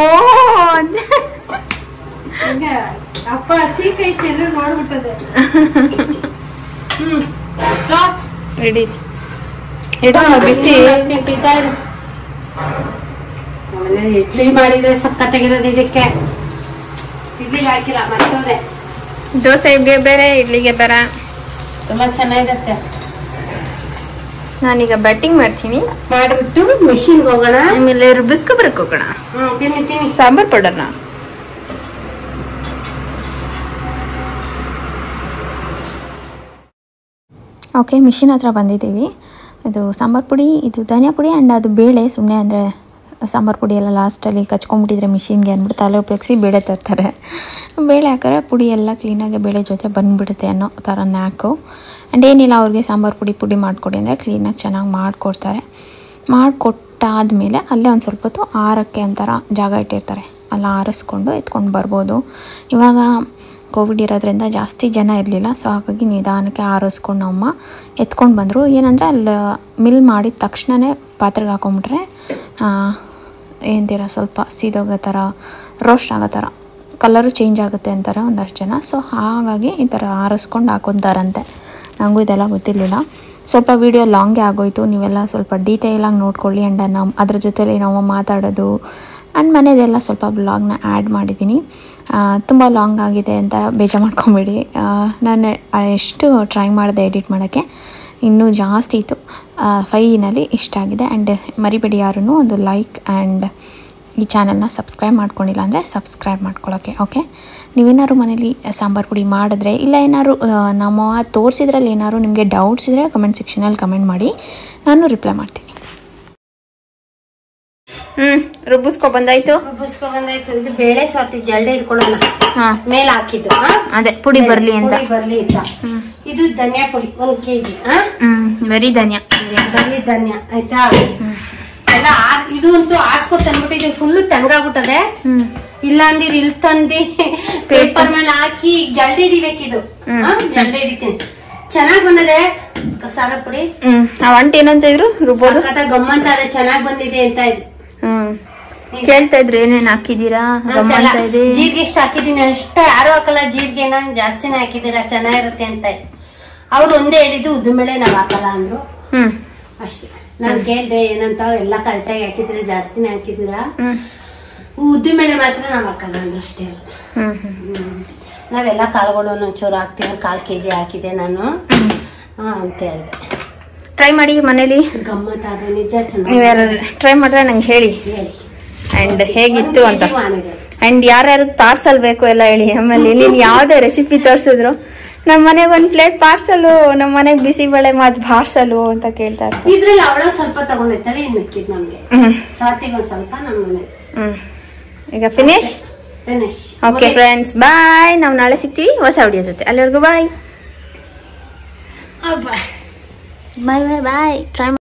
ಹಂಗೆ ಅಪ್ಪ ಸೀಕೈ ಚೆಲ್ಲು ನೋಡ್ಬಿಟ್ಟದೆ ಹ್ಮ್ ತೊ. ರೆಡಿ ಇಡಮ್ಮ ಬಿಸಿ ತಿಂತಾ ಇರು. ಆಮೇಲೆ ಇಡ್ಲಿ ಮಾಡಿದ್ರೆ ಸಕ್ಕತ್ತಾಗಿರೋದು ಇದಕ್ಕೆ ಇಡ್ಲಿಗೆ ಹಾಕಿಲ್ಲ ಮರ್ತೋದೆ ದೋಸೆಗೆ ಬೇರೆ ಇಡ್ಲಿಗೆ ಬೇರೆ ತುಂಬಾ ಚೆನ್ನಾಗಿರುತ್ತೆ ನಾನೀಗ ಬ್ಯಾಟಿಂಗ್ ಮಾಡ್ತೀನಿ ಮಾಡಿಬಿಟ್ಟು ಮಿಷಿನ್ಗೆ ಹೋಗೋಣ ಆಮೇಲೆ ರುಬ್ಬಿಸ್ಕೊ ಬರಕ್ ಹೋಗೋಣ ಹ್ಮ್ ತಿನ್ನಿ ತಿನ್ನಿ ಸಾಂಬಾರ್ ಪೌಡರ್ನ ಓಕೆ ಮಿಷಿನ್ ಹತ್ರ ಬಂದಿದ್ದೀವಿ ಇದು ಸಾಂಬಾರು ಪುಡಿ ಇದು ಧನಿಯಾ ಪುಡಿ ಆ್ಯಂಡ್ ಅದು ಬೇಳೆ ಸುಮ್ಮನೆ ಅಂದರೆ ಸಾಂಬಾರು ಪುಡಿ ಎಲ್ಲ ಲಾಸ್ಟಲ್ಲಿ ಕಚ್ಕೊಂಡ್ಬಿಟ್ಟಿದ್ರೆ ಮಿಷಿನ್ಗೆ ಅಂದ್ಬಿಟ್ಟು ತಲೆ ಉಪಯೋಗಿಸಿ ಬೇಳೆ ತರ್ತಾರೆ ಬೇಳೆ ಹಾಕಿದ್ರೆ ಪುಡಿ ಎಲ್ಲ ಕ್ಲೀನಾಗಿ ಬೇಳೆ ಜೊತೆ ಬಂದುಬಿಡುತ್ತೆ ಅನ್ನೋ ಥರ ನ್ಯಾಕು ಆ್ಯಂಡ್ ಏನಿಲ್ಲ ಅವ್ರಿಗೆ ಸಾಂಬಾರು ಪುಡಿ ಪುಡಿ ಮಾಡಿಕೊಡಿ ಅಂದರೆ ಕ್ಲೀನಾಗಿ ಚೆನ್ನಾಗಿ ಮಾಡಿಕೊಡ್ತಾರೆ ಮಾಡಿಕೊಟ್ಟಾದ್ಮೇಲೆ ಅಲ್ಲೇ ಒಂದು ಸ್ವಲ್ಪ ಹೊತ್ತು ಆರಕ್ಕೆ ಒಂಥರ ಜಾಗ ಇಟ್ಟಿರ್ತಾರೆ ಅಲ್ಲಿ ಆರಿಸ್ಕೊಂಡು ಎತ್ಕೊಂಡು ಬರ್ಬೋದು ಇವಾಗ ಕೋವಿಡ್ ಇರೋದ್ರಿಂದ ಜಾಸ್ತಿ ಜನ ಇರಲಿಲ್ಲ ಸೊ ಹಾಗಾಗಿ ನಿಧಾನಕ್ಕೆ ಆರಿಸ್ಕೊಂಡು ನಮ್ಮಮ್ಮ ಎತ್ಕೊಂಡು ಬಂದರು ಏನಂದರೆ ಅಲ್ಲಿ ಮಿಲ್ ಮಾಡಿದ ತಕ್ಷಣವೇ ಪಾತ್ರೆಗೆ ಹಾಕೊಂಬಿಟ್ರೆ ಏನಂತೀರ ಸ್ವಲ್ಪ ಸೀದೋಗೋ ಥರ ರೋಸ್ಟ್ ಆಗೋ ಥರ ಕಲರು ಚೇಂಜ್ ಆಗುತ್ತೆ ಅಂತಾರೆ ಒಂದಷ್ಟು ಜನ ಸೊ ಹಾಗಾಗಿ ಈ ಥರ ಆರಿಸ್ಕೊಂಡು ಹಾಕೊತಾರಂತೆ ನನಗೂ ಇದೆಲ್ಲ ಗೊತ್ತಿರಲಿಲ್ಲ ಸ್ವಲ್ಪ ವಿಡಿಯೋ ಲಾಂಗೇ ಆಗೋಯ್ತು ನೀವೆಲ್ಲ ಸ್ವಲ್ಪ ಡೀಟೇಲಾಗಿ ನೋಡ್ಕೊಳ್ಳಿ ಆ್ಯಂಡ್ ನಮ್ಮ ಅದ್ರ ಜೊತೆಲಿ ನಾವು ಮಾತಾಡೋದು ಆ್ಯಂಡ್ ಮನೆಯದೆಲ್ಲ ಸ್ವಲ್ಪ ಬ್ಲಾಗ್ನ ಆ್ಯಡ್ ಮಾಡಿದ್ದೀನಿ ತುಂಬ ಲಾಂಗ್ ಆಗಿದೆ ಅಂತ ಬೇಜಾರು ಮಾಡ್ಕೊಂಬೇಡಿ ನಾನು ಎಷ್ಟು ಟ್ರೈ ಮಾಡಿದೆ ಎಡಿಟ್ ಮಾಡೋಕ್ಕೆ ಇನ್ನೂ ಜಾಸ್ತಿ ಇತ್ತು ಫೈನಲ್ಲಿ ಇಷ್ಟ ಆಗಿದೆ ಆ್ಯಂಡ್ ಮರಿಬೇಡಿ ಯಾರೂ ಒಂದು ಲೈಕ್ ಆ್ಯಂಡ್ ಈ ಚಾನಲ್ನ ಸಬ್ಸ್ಕ್ರೈಬ್ ಮಾಡ್ಕೊಂಡಿಲ್ಲ ಅಂದರೆ ಸಬ್ಸ್ಕ್ರೈಬ್ ಮಾಡ್ಕೊಳ್ಳೋಕ್ಕೆ ಓಕೆ ನೀವೇನಾದ್ರು ಮನೇಲಿ ಸಾಂಬಾರು ಪುಡಿ ಮಾಡಿದ್ರೆ ಇಲ್ಲ ಏನಾದ್ರು ಆ, ನಮ್ಮ ತೋರಿಸಿದ್ರಲ್ಲಿ ಏನಾದ್ರು ನಿಮಗೆ ಡೌಟ್ಸ್ ಇದ್ದರೆ ಕಮೆಂಟ್ ಸೆಕ್ಷನಲ್ಲಿ ಕಮೆಂಟ್ ಮಾಡಿ ನಾನು ರಿಪ್ಲೈ ಮಾಡ್ತೀನಿ ಹ್ಞೂ ರುಬ್ಬಿಸ್ಕೊ ಬಂದಾಯ್ತು ರುಬ್ಬಿಸ್ಕೊಂಡ್ ಬಂದಾಯ್ತು ಇದು ಬೇಳೆ ಸ್ವಾತಿ ಜಲ್ಡೆ ಇಟ್ಕೊಳ್ಳೋಣ ಹಾಂ ಮೇಲ್ ಹಾಕಿದ್ದು ಆ? ಅದೇ ಪುಡಿ ಬರಲಿ ಅಂತ ಪುಡಿ ಬರ್ಲಿ ಅಂತ ಇದು ಧನಿಯಾ ಪುಡಿ ಒಂದ್ ಕೆಜಿ ಹಾ ಹ್ಞೂ ವೆರಿ ಧನ್ಯ ಬರ್ಲಿ ಧನಿಯಾ ಆಯ್ತಾ ಎಲ್ಲ ಆ- ಇದು ಅಂತೂ ಆಸ್ಕೊ ತಂದ್ಬಿಟ್ಟು ಇದು ಫುಲ್ ತಣ್ಣಗಾಗ್ಬಿಟ್ಟದೆ ಹ್ಞೂ ಇಲ್ಲ ಅಂದಿರ್ ಇಲ್ಲಿ ತಂದಿ ಪೇಪರ್ ಮೇಲೆ ಹಾಕಿ ಜಲ್ದಿ ಹಿಡಿಬೇಕಿದು ಆ? ಜಲ್ದಿ ಹಿಡಿತೀನಿ ಚೆನ್ನಾಗ್ ಬಂದದೆ ಸಾರ ಪುಡಿ ಹ್ಞೂ ಆ ಅಂಟಿ ಏನಂತ ಇದ್ರು ರುಬ್ಬೋದು ಸಖತ್ತ ಗಮ್ಮಂತ ಅದೇ ಚೆನ್ನಾಗ್ ಬಂದಿದೆ ಅಂತ ಇದು ಹ್ಞೂ ಕೇಳ್ತಾ ಇದ್ರು ಏನೇನು ಹಾಕಿದ್ದೀರಾ ಗಮ್ಮಂತ ಇದೆ ಜೀರಿಗೆ ಎಷ್ಟು ಹಾಕಿದೀನಿ ಅಷ್ಟ ಯಾರು ಹಾಕಲ್ಲ ಜೀರಿಗೆನ ಜಾಸ್ತಿನೇ ಹಾಕಿದೀರಾ ಚೆನ್ನಾಗಿರುತ್ತೆ ಅಂತ ಅವ್ರು ಒಂದೇ ಹೇಳಿದ್ದು ಉದ್ದು ಮೇಲೆ ನಾವ್ ಹಾಕಲ್ಲ ಅಂದ್ರು ಹ್ಞೂ ಅಷ್ಟೇ ನಾನ್ ಕೇಳ್ದೆ ಏನಂತ ಎಲ್ಲ ಕರೆಕ್ಟಾಗಿ ಹಾಕಿದ್ರೆ ಜಾಸ್ತಿನೇ ಹಾಕಿದೀರಾ ಹ್ಞೂ ಉದ್ದು ಮೇಲೆ ಮಾತ್ರ ನಾವ್ ಹಾಕಲ್ಲ ಅಂದ್ರು ಅಷ್ಟೇ ಅವ್ರು. ಹ್ಞೂ ಹ್ಞೂ ಹ್ಮ್. ನಾವೆಲ್ಲ ಕಾಳುಗಳು ಒಂಚೂರು ಹಾಕ್ತೀವಿ ಕಾಲ್ ಕೆಜಿ ಹಾಕಿದೆ ನಾನು ಹಾ ಅಂತ ಹೇಳ್ದೆ ಟ್ರೈ ಮಾಡಿ ಮನೇಲಿ ಗಮ್ಮತ್ ಆದ ನಿಜ ಚೆನ್ನಾಗಿ ನೀವು ಯಾರು ಟ್ರೈ ಮಾಡಿದ್ರೆ ನಂಗೆ ಹೇಳಿ ಹೇಳಿ. ಆ್ಯಂಡ್ ಹೇಗಿತ್ತು ಒಂದ್ ಅಂತ ಕೆಜಿ ಮಾಡಿದೆ. ಆ್ಯಂಡ್ ಯಾರ್ಯಾರು ಪಾರ್ಸಲ್ ಬೇಕು ಎಲ್ಲ ಹೇಳಿ ಆಮೇಲೆ ನೀನು ಯಾವುದೇ ರೆಸಿಪಿ ತೋರಿಸಿದ್ರು ನಮ್ಮ ಮನೆಗೆ ಒಂದು ಪ್ಲೇಟ್ ಪಾರ್ಸಲು ನಮ್ಮ ಮನೆಗೆ ಬಿಸಿಬೇಳೆ ಮಾತು ಪಾರ್ಸಲು ಅಂತ ಕೇಳ್ತಾ ಇರ್ತಾರೆ ಇದ್ರಲ್ಲಿ ಅವಳ ಸ್ವಲ್ಪ ತಗೊಂಡೈತಲ್ಲ ಇನ್ ಮಿಕ್ಕಿದ್ ನಮ್ಗೆ ಹ್ಞೂ ಸ್ವಾತಿಗೆ ಒಂದ್ ಸ್ವಲ್ಪ ನಮ್ಮ ಮನೆ ಹ್ಞೂ ಈಗ finish finish okay friends bye ನಾವು ನಾಳೆ ಸಿಗ್ತೀವಿ ಹೊಸ ವಿಡಿಯೋ ಜೊತೆ ಅಲ್ಲಿವರೆಗೂ ಬಾಯ್ ಬಾಯ್ ಬಾಯ್ ಬಾಯ್ ಬಾಯ್ ಟ್ರೈ